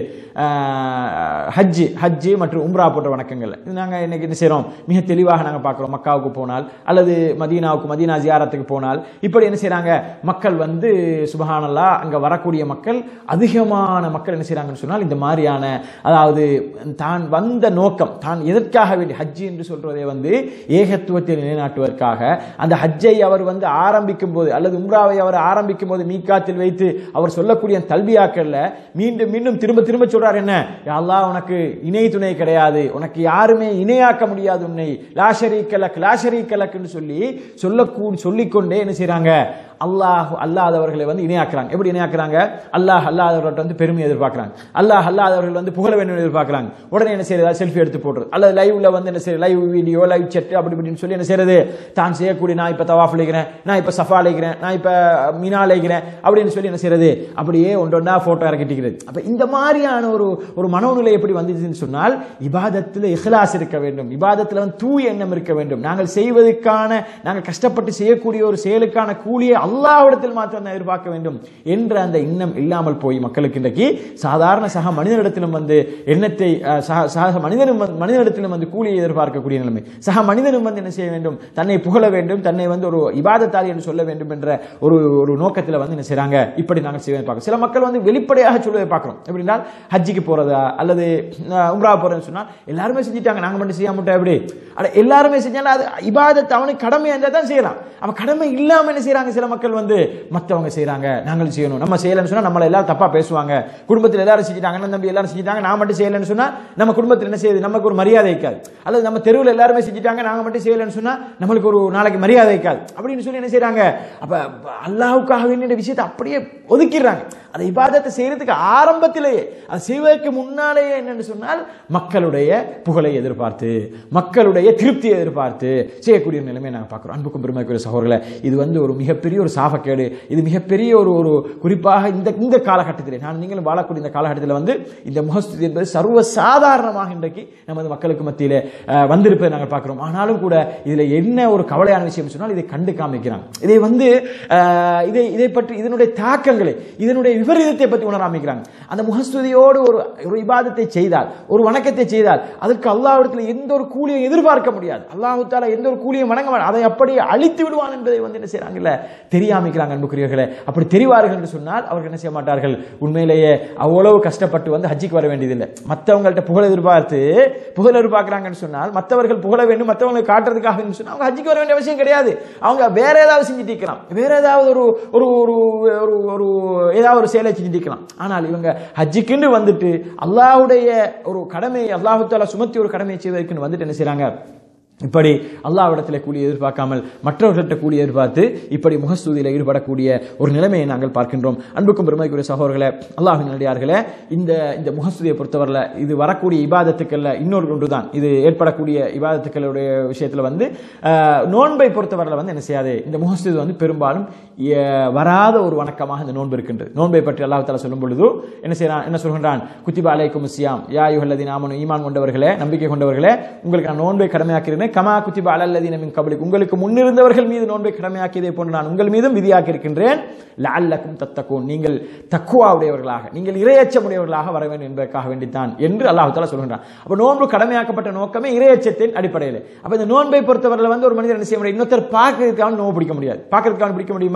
அஹ், ஹஜ்ஜு ஹஜ்ஜு மற்றும் உம்ரா போன்ற வணக்கங்கள் இது நாங்கள் இன்னைக்கு என்ன செய்கிறோம் மிக தெளிவாக நாங்கள் பார்க்குறோம் மக்காவுக்கு போனால் அல்லது மதீனாவுக்கு மதீனா ஜியாரத்துக்கு போனால் இப்படி என்ன செய்கிறாங்க மக்கள் வந்து சுபஹானல்லா அங்கே வரக்கூடிய மக்கள் அதிகமான மக்கள் என்ன செய்கிறாங்கன்னு சொன்னால் இந்த மாதிரியான அதாவது தான் வந்த நோக்கம் தான் எதற்காக வேண்டி ஹஜ்ஜி என்று சொல்றதே வந்து ஏகத்துவத்தை நிலைநாட்டுவதற்காக அந்த ஹஜ்ஜை அவர் வந்து ஆரம்பிக்கும் போது அல்லது உம்ராவை அவர் ஆரம்பிக்கும் போது மீகாத்தில் வைத்து அவர் சொல்லக்கூடிய தல்பியாக்கள்ல மீண்டும் மீண்டும் திரும்ப திரும்ப சொல்றார் என்ன யா அல்லாஹ் உனக்கு இணை துணை கிடையாது உனக்கு யாருமே இணையாக்க முடியாது உன்னை லாஷரி கலக் லாஷரி கலக்குன்னு சொல்லி சொல்லக்கூ சொல்லிக்கொண்டே என்ன செய்றாங்க அல்லாஹ் அல்லாதவர்களை வந்து இணையாக்குறாங்க எப்படி இணையாக்குறாங்க அல்லாஹ் அல்லாதவர்கள்ட்ட வந்து பெருமை எதிர்பார்க்கறாங்க அல்லாஹ் அல்லாதவர்கள் வந்து புகழ வேண்டும் எதிர்பார்க்கறாங்க உடனே என்ன செய்யறது செல்ஃபி எடுத்து போடுறது அல்லது லைவ்ல வந்து என்ன செய்யறது லைவ் வீடியோ லைவ் செட் அப்படி இப்படின்னு சொல்லி என்ன செய்யறது தான் செய்யக்கூடிய நான் இப்ப தவாஃப் அழைக்கிறேன் நான் இப்ப சஃபா அழைக்கிறேன் நான் இப்ப மினா அழைக்கிறேன் அப்படின்னு சொல்லி என்ன செய்யறது அப்படியே ஒன்றொண்டா போட்டோ இறக்கிட்டிக்கிறது அப்ப இந்த மாதிரியான ஒரு ஒரு மனோநிலை எப்படி வந்துச்சுன்னு சொன்னால் இபாதத்தில் இஹ்லாஸ் இருக்க வேண்டும் இபாதத்தில் வந்து தூய எண்ணம் இருக்க வேண்டும் நாங்கள் செய்வதற்கான நாங்கள் கஷ்டப்பட்டு செய்யக்கூடிய ஒரு செயலுக்கான கூலியை அல்லாஹ்விடத்தில் மாத்திரம் தான் எதிர்பார்க்க வேண்டும் என்ற அந்த எண்ணம் இல்லாமல் போய் மக்களுக்கு இன்றைக்கு சாதாரண சக மனிதனிடத்திலும் வந்து எண்ணத்தை அஹ், சக- சக மனிதனும் வந்து- மனிதனிடத்திலும் வந்து கூலியை எதிர்பார்க்கக்கூடிய நிலைமை சக மனிதனும் வந்து என்ன செய்ய வேண்டும் தன்னை புகழ வேண்டும் தன்னை வந்து ஒரு இபாதத்தாரி என்று சொல்ல வேண்டும் என்ற ஒரு ஒரு நோக்கத்தில் வந்து என்ன செய்றாங்க இப்படி நாங்கள் செய்வதை பார்க்கிறோம் சில மக்கள் வந்து வெளிப்படையாக சொல்வதை பார்க்கிறோம் எப்படின்னா ஹஜ்ஜிக்கு போறதா அல்லது அஹ், உம்ரா போறதுன்னு சொன்னா எல்லாருமே செஞ்சுட்டாங்க நாங்க மட்டும் செய்யாம விட்டா எப்படி அட எல்லாருமே செஞ்சாலும் அது இபாதத் அவனுக்கு கடமை இருந்தால் தான் செய்யலாம் அவன் கடமை இல்லாம என்ன செய்றாங்க சில மக்கள் வந்து மத்தவங்க செய்றாங்க நாங்கள் செய்யணும் நம்ம செய்யலைன்னு சொன்னா நம்மள எல்லாரும் தப்பா பேசுவாங்க குடும்பத்தில் எல்லாரும் செஞ்சுட்டாங்க அண்ணன் தம்பி எல்லாரும் செஞ்சுட்டாங்க நான் மட்டும் செய்யலைன்னு சொன்னா நம்ம குடும்பத்தில் என்ன செய்யுது நமக்கு ஒரு மரியாதை இருக்காது அல்லது நம்ம தெருவில் எல்லாருமே செஞ்சுட்டாங்க நாங்க மட்டும் செய்யலைன்னு சொன்னா நம்மளுக்கு ஒரு நாளைக்கு மரியாதை இருக்காது அப்படின்னு சொல்லி என்ன செய்றாங்க அப்ப அல்லாஹ்வுக்காக வேண்டிய விஷயத்தை அப்படியே ஒதுக்கிடுறாங்க அதை இபாதத்தை செய்யறதுக்கு ஆரம்பத்திலேயே அது செய்வதற்கு முன்னாலேயே என்னன்னு சொன்னால் மக்களுடைய புகழை எதிர்பார்த்து மக்களுடைய திருப்தியை எதிர்பார்த்து செய்யக்கூடிய ஒரு நிலைமையை நாங்கள் பார்க்குறோம் அன்புக்கும் பெருமைக்குரிய சகோதரர்களே இது வந்து ஒரு மிகப்பெரிய ஒரு சாபக்கேடு இது மிகப்பெரிய ஒரு ஒரு குறிப்பாக இந்த இந்த காலகட்டத்திலே நான் நீங்களும் வாழக்கூடிய இந்த காலகட்டத்தில் வந்து இந்த முகஸ்துதி என்பது சர்வ சாதாரணமாக இன்றைக்கு நமது மக்களுக்கு மத்தியிலே அஹ், வந்திருப்பதை நாங்கள் பார்க்கிறோம் ஆனாலும் கூட இதுல என்ன ஒரு கவலையான விஷயம் சொன்னால் இதை கண்டு காமிக்கிறாங்க இதை வந்து அஹ், இதை இதை பற்றி இதனுடைய தாக்கங்களை இதனுடைய விபரீதத்தை பற்றி உணர ஆரம்பிக்கிறாங்க அந்த முகஸ்துதியோடு ஒரு ஒரு இபாதத்தை செய்தால் ஒரு வணக்கத்தை செய்தால் அதற்கு அல்லாஹ்விடத்தில் எந்த ஒரு கூலியும் எதிர்பார்க்க முடியாது அல்லாஹு தாலா எந்த ஒரு கூலியும் வணங்க மாட்டான். அதை அப்படியே அழித்து விடுவான் என்பதை வந்து என்ன செய்றாங்கல்ல தெரியாமிக்கிறாங்க அன்புக்குரியவர்களே அப்படி தெரிவார்கள் என்று சொன்னால் அவர்கள் என்ன செய்ய மாட்டார்கள் உண்மையிலேயே அவ்வளவு கஷ்டப்பட்டு வந்து ஹஜ்ஜிக்கு வர வேண்டியதில்லை மற்றவங்கள்ட்ட புகழ் எதிர்பார்த்து புகழ் எதிர்பார்க்கிறாங்கன்னு சொன்னால் மற்றவர்கள் புகழ வேண்டும் மற்றவங்களை காட்டுறதுக்காக என்று சொன்னால் அவங்க ஹஜ்ஜிக்கு வர வேண்டிய அவசியம் கிடையாது அவங்க வேற ஏதாவது செஞ்சுட்டு இருக்கலாம் வேற ஏதாவது ஒரு ஒரு ஒரு ஒரு ஒரு ஏதாவது ஒரு செயலை செஞ்சுட்டு இருக்கலாம் ஆனால் இவங்க ஹஜ்ஜிக்குன்னு வந்துட்டு அல்லாஹ்வுடைய ஒரு கடமையை அல்லாஹு தாலா சுமத்தி ஒரு கடமையை செய்வதற்குன்னு வந்துட்டு என்ன செய்றாங்க இப்படி அல்லாஹ்விடத்தில் கூலி எதிர்பார்க்காமல் மற்றவர்கள்ட்ட கூலி எதிர்பார்த்து இப்படி முகஸ்தூதியில் ஈடுபடக்கூடிய ஒரு நிலைமையை நாங்கள் பார்க்கின்றோம் அன்புக்கும் பெருமைக்குரிய சகோதரர்களே அல்லாஹின் நல்லடியார்களே இந்த இந்த முகஸ்துதியை பொறுத்தவரையில் இது வரக்கூடிய இபாதத்துக்கள்ல இன்னொரு ஒன்று தான் இது ஏற்படக்கூடிய இபாதத்துக்களுடைய விஷயத்தில் வந்து அஹ், நோன்பை பொறுத்தவரையில் வந்து என்ன செய்யாது இந்த முகஸ்துதி வந்து பெரும்பாலும் அஹ், வராத ஒரு வணக்கமாக இந்த நோன்பு இருக்கின்றது நோன்பை பற்றி அல்லாஹ் தாலா சொல்லும் பொழுது என்ன செய்யறான் என்ன சொல்கின்றான் குத்திபா அலைக்கும் சியாம் யா யுஹல்லதி நாமனு ஈமான் கொண்டவர்களே நம்பிக்கை கொண்டவர்களே உங்களுக்கு நான் நோன்பை கடமையாக்கிறேன் கமா குத்திபா அலல்லதீன மின் கபலிக் உங்களுக்கு முன்னிருந்தவர்கள் மீது நோன்பை கடமையாக்கியதை போன்று நான் உங்கள் மீதும் விதியாக்கி இருக்கின்றேன் லஅல்லக்கும் தத்தக்கூன் நீங்கள் தக்குவாவுடையவர்களாக நீங்கள் இரையச்சமுடையவர்களாக வர வேண்டும் என்பதற்காக வேண்டித்தான் என்று அல்லாஹ் தாலா சொல்கின்றான் அப்ப நோன்பு கடமையாக்கப்பட்ட நோக்கமே இரையச்சத்தின் அடிப்படையில் அப்ப இந்த நோன்பை பொறுத்தவரையில் வந்து ஒரு மனிதர் என்ன செய்ய முடியும் இன்னொருத்தர் பார்க்கறதுக்காக நோவு பிடிக்க முடியாது பார்க்கறதுக்காக பிடிக்க முடியுமா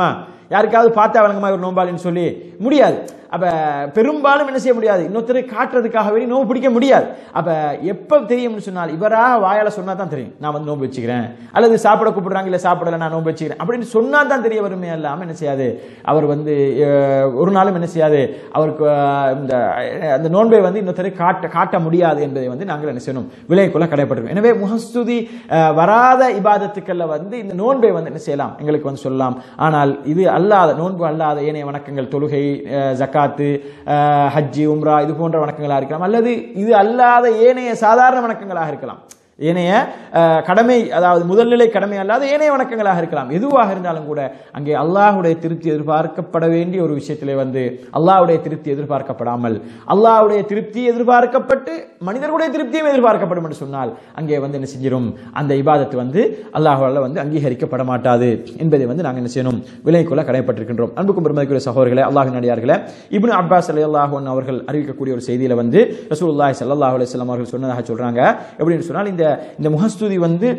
யாருக்காவது பார்த்தா வழங்கமா ஒரு நோம்பாளின்னு சொல்லி முடியாது அப்ப பெரும்பாலும் என்ன செய்ய முடியாது இன்னொருத்தரை காட்டுறதுக்காக வேண்டி நோம்பு பிடிக்க முடியாது அப்ப எப்ப தெரியும்னு சொன்னால் இவராக வாயால சொன்னா தான் தெரியும் நான் வந்து நோம்பு வச்சுக்கிறேன் அல்லது சாப்பிட கூப்பிடுறாங்க இல்ல சாப்பிடல நான் நோம்பு வச்சுக்கிறேன் அப்படின்னு சொன்னா தான் தெரிய வருமே இல்லாம என்ன செய்யாது அவர் வந்து அஹ், ஒரு நாளும் என்ன செய்யாது அவருக்கு அஹ், இந்த அஹ், அந்த நோன்பை வந்து இன்னொருத்தரை காட்ட காட்ட முடியாது என்பதை வந்து நாங்கள் என்ன செய்யணும் விலைக்குள்ள கடைப்பட்டிருக்கோம் எனவே முகஸ்துதி அஹ், வராத இபாதத்துக்கள்ல வந்து இந்த நோன்பை வந்து என்ன செய்யலாம் எங்களுக்கு வந்து சொல்லலாம் ஆனால் இது அல்லாத நோன்பு அல்லாத ஏனைய வணக்கங்கள் தொழுகை அஹ், ஜக்காத்து அஹ், ஹஜ்ஜி உம்ரா இது போன்ற வணக்கங்களாக இருக்கலாம் அல்லது இது அல்லாத ஏனைய சாதாரண வணக்கங்களாக இருக்கலாம் ஏனைய அஹ், கடமை அதாவது முதல்நிலை கடமை அல்லாத ஏனைய வணக்கங்களாக இருக்கலாம் எதுவாக இருந்தாலும் கூட அங்கே அல்லாஹ்வுடைய திருப்தி எதிர்பார்க்கப்பட வேண்டிய ஒரு விஷயத்திலே வந்து அல்லாஹ்வுடைய திருப்தி எதிர்பார்க்கப்படாமல் அல்லாஹ்வுடைய திருப்தி எதிர்பார்க்கப்பட்டு மனிதர்களுடைய திருப்தியும் எதிர்பார்க்கப்படும் என்று சொன்னால் அங்கே வந்து என்ன செஞ்சிடும் அந்த இபாதத்து வந்து அல்லாஹ்வால வந்து அங்கீகரிக்கப்பட மாட்டாது என்பதை வந்து நாங்கள் என்ன செய்யணும் விலைக்குள்ள கடைப்பட்டிருக்கின்றோம் அன்புக்கும் பெருமதிக்குரிய சகோதரர்களே அல்லாஹின் அடியார்களே இப்னு அப்பாஸ் அல்லாஹ் அவர்கள் அறிவிக்கக்கூடிய ஒரு செய்தியில வந்து ரசூலுல்லாஹி ஸல்லல்லாஹு அலைஹி வஸல்லம் அவர்கள் சொன்னதாக சொல்றாங்க எப்படின்னு சொன்னால் இந்த இந்த முகஸ்துதி வந்து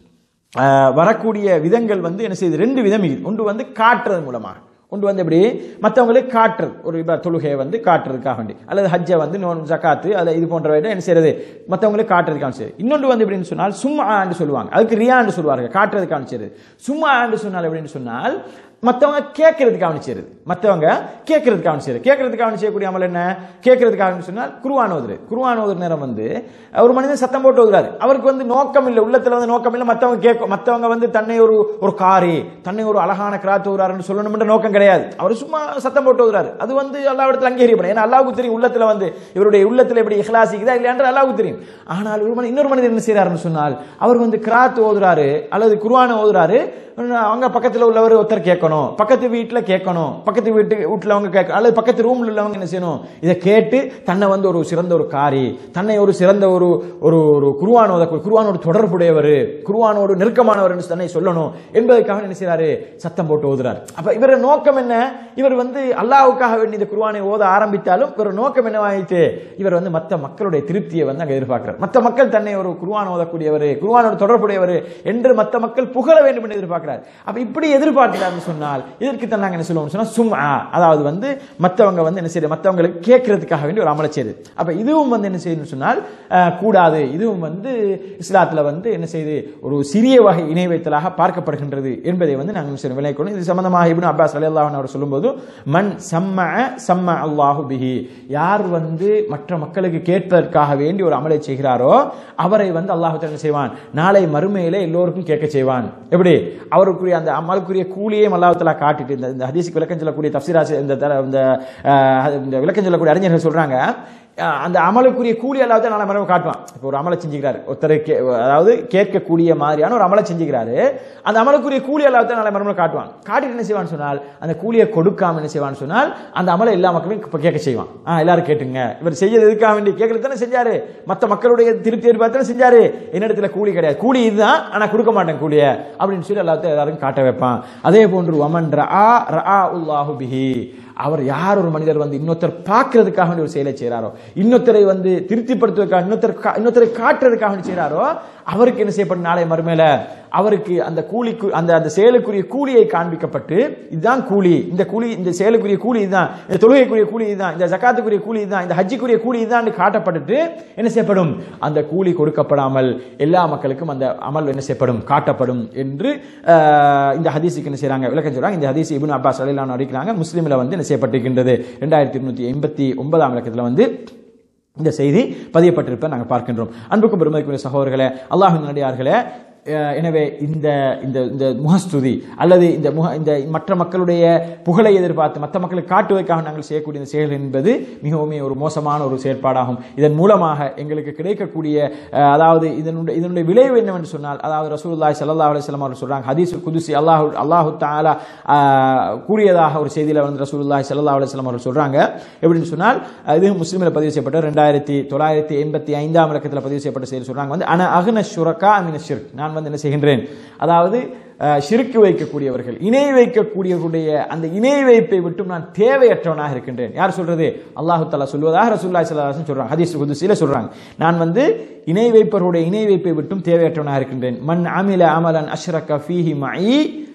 ஆஹ், வரக்கூடிய விதங்கள் வந்து என்ன செய்யுது ரெண்டு விதம் இருக்குது ஒன்று வந்து காட்டுறது மூலமாக ஒன்று வந்து எப்படி மற்றவங்களுக்கு காட்டுறது ஒரு இப்ப தொழுகையை வந்து காட்டுறதுக்காக வேண்டி அல்லது ஹஜ்ஜை வந்து நோன் ஜக்காத்து அல்ல இது போன்றவை என்ன செய்யறது மற்றவங்களுக்கு காட்டுறதுக்காக சரி இன்னொன்று வந்து எப்படின்னு சொன்னால் சும்மா ஆண்டு சொல்லுவாங்க அதுக்கு ரியாண்டு சொல்லுவாங்க காட்டுறதுக்காக செய்யறது சும்மா ஆண்டு சொன்னால் எப்படின்னு சொன்னால் மற்றவங்க கேட்கறதுக்காக செய்யறது மற்றவங்க கேட்கறதுக்காக செய்யறது கேட்கறதுக்காக செய்யக்கூடிய அமல் என்ன கேட்கறதுக்காக சொன்னால் குருவான் ஓதுரு குருவான் ஓதுற நேரம் வந்து ஒரு மனிதன் சத்தம் போட்டு ஓதுறாரு அவருக்கு வந்து நோக்கம் இல்லை உள்ளத்துல வந்து நோக்கம் இல்லை மற்றவங்க கேட்க மற்றவங்க வந்து தன்னை ஒரு ஒரு காரி தன்னை ஒரு அழகான கிராத் ஓதுறாருன்னு சொல்லணும்ன்ற நோக்கம் கிடையாது அவர் சும்மா சத்தம் போட்டு ஓதுறாரு அது வந்து அல்லாவிடத்தில் அங்கீகரிப்படும் ஏன்னா அல்லாவுக்கு தெரியும் உள்ளத்துல வந்து இவருடைய உள்ளத்துல எப்படி இஹ்லாசிக்குதா இல்லையான்ற அல்லாவுக்கு தெரியும் ஆனால் ஒரு மனிதன் இன்னொரு மனிதன் என்ன செய்யறாருன்னு சொன்னால் அவர் வந்து கிராத் ஓதுறாரு அல்லது குர்ஆனை ஓதுறாரு அவங்க பக்கத்துல உள்ளவர் ஒருத்தர் கேட்கணும் பக்கத்து வீட்டுல கேட்கணும் பக்கத்து வீட்டு வீட்டுல அவங்க கேட்க அல்லது பக்கத்து ரூம்ல உள்ளவங்க என்ன செய்யணும் இதை கேட்டு தன்னை வந்து ஒரு சிறந்த ஒரு காரி தன்னை ஒரு சிறந்த ஒரு ஒரு ஒரு குருவானோட குருவானோடு தொடர்புடையவர் குருவானோடு நெருக்கமானவர் என்று தன்னை சொல்லணும் என்பதற்காக என்ன செய்யறாரு சத்தம் போட்டு ஓதுறாரு அப்ப இவர நோக்கம் என்ன இவர் வந்து அல்லாஹ்வுக்காக வேண்டி இந்த குருவானை ஓத ஆரம்பித்தாலும் இவர் நோக்கம் என்னவாயிட்டு இவர் வந்து மற்ற மக்களுடைய திருப்தியை வந்து அங்க எதிர்பார்க்கிறார் மற்ற மக்கள் தன்னை ஒரு குருவான் ஓதக்கூடியவர் குருவானோடு தொடர்புடையவர் என்று மற்ற மக்கள் புகழ வேண்டும் என்று எதிர்பார்க்கிறார் அப்ப இப்படி எதிர்பார்க்கிறார்னு சொன்னால் இதற்கு தான் நாங்க என்ன சொல்லுவோம் சொன்னா சும்மா அதாவது வந்து மற்றவங்க வந்து என்ன செய்யுது மற்றவங்களுக்கு கேட்கறதுக்காக வேண்டி ஒரு அமலை செய்யுது அப்ப இதுவும் வந்து என்ன செய்யுதுன்னு சொன்னால் அஹ், கூடாது இதுவும் வந்து இஸ்லாத்துல வந்து என்ன செய்யுது ஒரு சிறிய வகை இணை வைத்தலாக பார்க்கப்படுகின்றது என்பதை வந்து நாங்கள் சில விலை கொண்டு இது சம்பந்தமாக இப்னு அப்பாஸ் அலியல்லாஹன் அவர் சொல்லும்போது மண் சம்ம சம்ம அல்லாஹு பிஹி யார் வந்து மற்ற மக்களுக்கு கேட்பதற்காக வேண்டி ஒரு அமலை செய்கிறாரோ அவரை வந்து அல்லாஹ் என்ன செய்வான் நாளை மறுமையிலே எல்லோருக்கும் கேட்க செய்வான் எப்படி அவருக்குரிய அந்த அமலுக்குரிய கூலியே அல்லாஹ் காட்டிட்டு இந்த இந்த ஹதீஸுக்கு விளக்கம் சொல்லக்கூடிய தப்சீராசி இந்த த- இந்த அஹ், இந்த விளக்கம் சொல்லக்கூடிய அறிஞர்கள் சொல்றாங்க அஹ், அந்த அமலுக்குரிய கூலி அல்லாத நாளை மரபு காட்டுவான் இப்போ ஒரு அமலை செஞ்சுக்கிறாரு ஒருத்தரை கே- அதாவது கேட்கக்கூடிய மாதிரியான ஒரு அமலை செஞ்சுக்கிறாரு அந்த அமலுக்குரிய கூலி அல்லாத நாளை மரபு காட்டுவான் காட்டிட்டு என்ன செய்வான்னு சொன்னால் அந்த கூலியை கொடுக்காம என்ன செய்வான்னு சொன்னால் அந்த அமலை எல்லா மக்களும் இப்ப கேட்க செய்வான் ஆ எல்லாரும் கேட்டுங்க இவர் செய்யறது எதுக்காக வேண்டி கேட்கறது தானே செஞ்சாரு மற்ற மக்களுடைய திருப்தி எதிர்பார்த்து செஞ்சாரு என்னிடத்துல கூலி கிடையாது கூலி இதுதான் ஆனா கொடுக்க மாட்டேன் கூலிய அப்படின்னு சொல்லி எல்லாத்தையும் எல்லாரும் காட்ட வைப்பான் அதே போன்று வமன் ரஆ ரஆ உல்லாஹு பிஹி அவர் யார் ஒரு மனிதர் வந்து இன்னொருத்தர் பார்க்கறதுக்காக வேண்டி ஒரு செயலை செய்றாரோ இன்னொருத்தரை வந்து திருப்திப்படுத்துவதற்காக இன்னொருத்தர் கா- இன்னொருத்தரை காட்டுறதுக்காக வேண்டி செய்றாரோ அவருக்கு என்ன செய்யப்படும் நாளை மறுமையில அவருக்கு அந்த கூலிக்கு அந்த அந்த செயலுக்குரிய கூலியை காண்பிக்கப்பட்டு இதுதான் கூலி இந்த கூலி இந்த செயலுக்குரிய கூலி இதுதான் இந்த தொழுகைக்குரிய கூலி இதுதான் இந்த ஜக்காத்துக்குரிய கூலி இதுதான் இந்த ஹஜ்ஜிக்குரிய கூலி இதுதான் காட்டப்பட்டுட்டு என்ன செய்யப்படும் அந்த கூலி கொடுக்கப்படாமல் எல்லா மக்களுக்கும் அந்த அமல் என்ன செய்யப்படும் காட்டப்படும் என்று ஆஹ், இந்த ஹதீஸுக்கு என்ன செய்றாங்க விளக்கம் சொல்றாங்க இந்த ஹதீஸ் இப்னு அப்பாஸ் அலிலான் அடிக்கிறாங்க முஸ்லீம்ல வந்து என்ன செய்யப்பட்டிருக்கின்றது ரெண்டாயிரத்தி இருநூத்தி எண்பத்தி ஒன்பதாம் இலக்கத்தில் வந்து இந்த செய்தி பதியப்பட்டிருப்ப நாங்கள் பார்க்கின்றோம் அன்புக்கும் பெருமதிக்குரிய சகோதரர்களே அல்லாஹின் நடிகார்களே அஹ், எனவே இந்த இந்த இந்த முகஸ்துதி அல்லது இந்த முக இந்த மற்ற மக்களுடைய புகழை எதிர்பார்த்து மற்ற மக்களுக்கு காட்டுவதற்காக நாங்கள் செய்யக்கூடிய இந்த செயல் என்பது மிகவும் ஒரு மோசமான ஒரு செயற்பாடாகும் இதன் மூலமாக எங்களுக்கு கிடைக்கக்கூடிய அஹ், அதாவது இதனுடைய இதனுடைய விளைவு என்னவென்று சொன்னால் அதாவது ரசூலுல்லாஹி ஸல்லல்லாஹு அலைஹி வஸல்லம் அவர்கள் சொல்றாங்க ஹதீஸ் குதுசி அல்லாஹ் அல்லாஹு தஆலா அஹ், கூறியதாக ஒரு செய்தியில வந்து ரசூலுல்லாஹி ஸல்லல்லாஹு அலைஹி வஸல்லம் அவர்கள் சொல்றாங்க எப்படின்னு சொன்னால் அஹ், இது முஸ்லிமில் பதிவு செய்யப்பட்ட ரெண்டாயிரத்தி தொள்ளாயிரத்தி எண்பத்தி ஐந்தாம் இலக்கத்தில் பதிவு செய்யப்பட்ட செய்தி சொல்றாங்க வந்து அன அகுன ஷுரக்கா மின ஷிர்க் நான் வந்து என்ன செய்கின்றேன் அதாவது அஹ், ஷிர்க்கு வைக்கக்கூடியவர்கள் இணை வைக்கக்கூடியவர்களுடைய அந்த இணை வைப்பை விட்டும் நான் தேவையற்றவனாக இருக்கின்றேன் யார் சொல்றது அல்லாஹு தஆலா சொல்வதாக ரசூலுல்லாஹி ஸல்லல்லாஹு அலைஹி வஸல்லம் சொல்றாங்க ஹதீஸ் குதுசியில சொல்றாங்க நான் வந்து இணை வைப்பவருடைய இணை வைப்பை விட்டும் தேவையற்றவனாக இருக்கின்றேன் மன் அமில அமலன் அஷ்ரக ஃபீஹி மஇ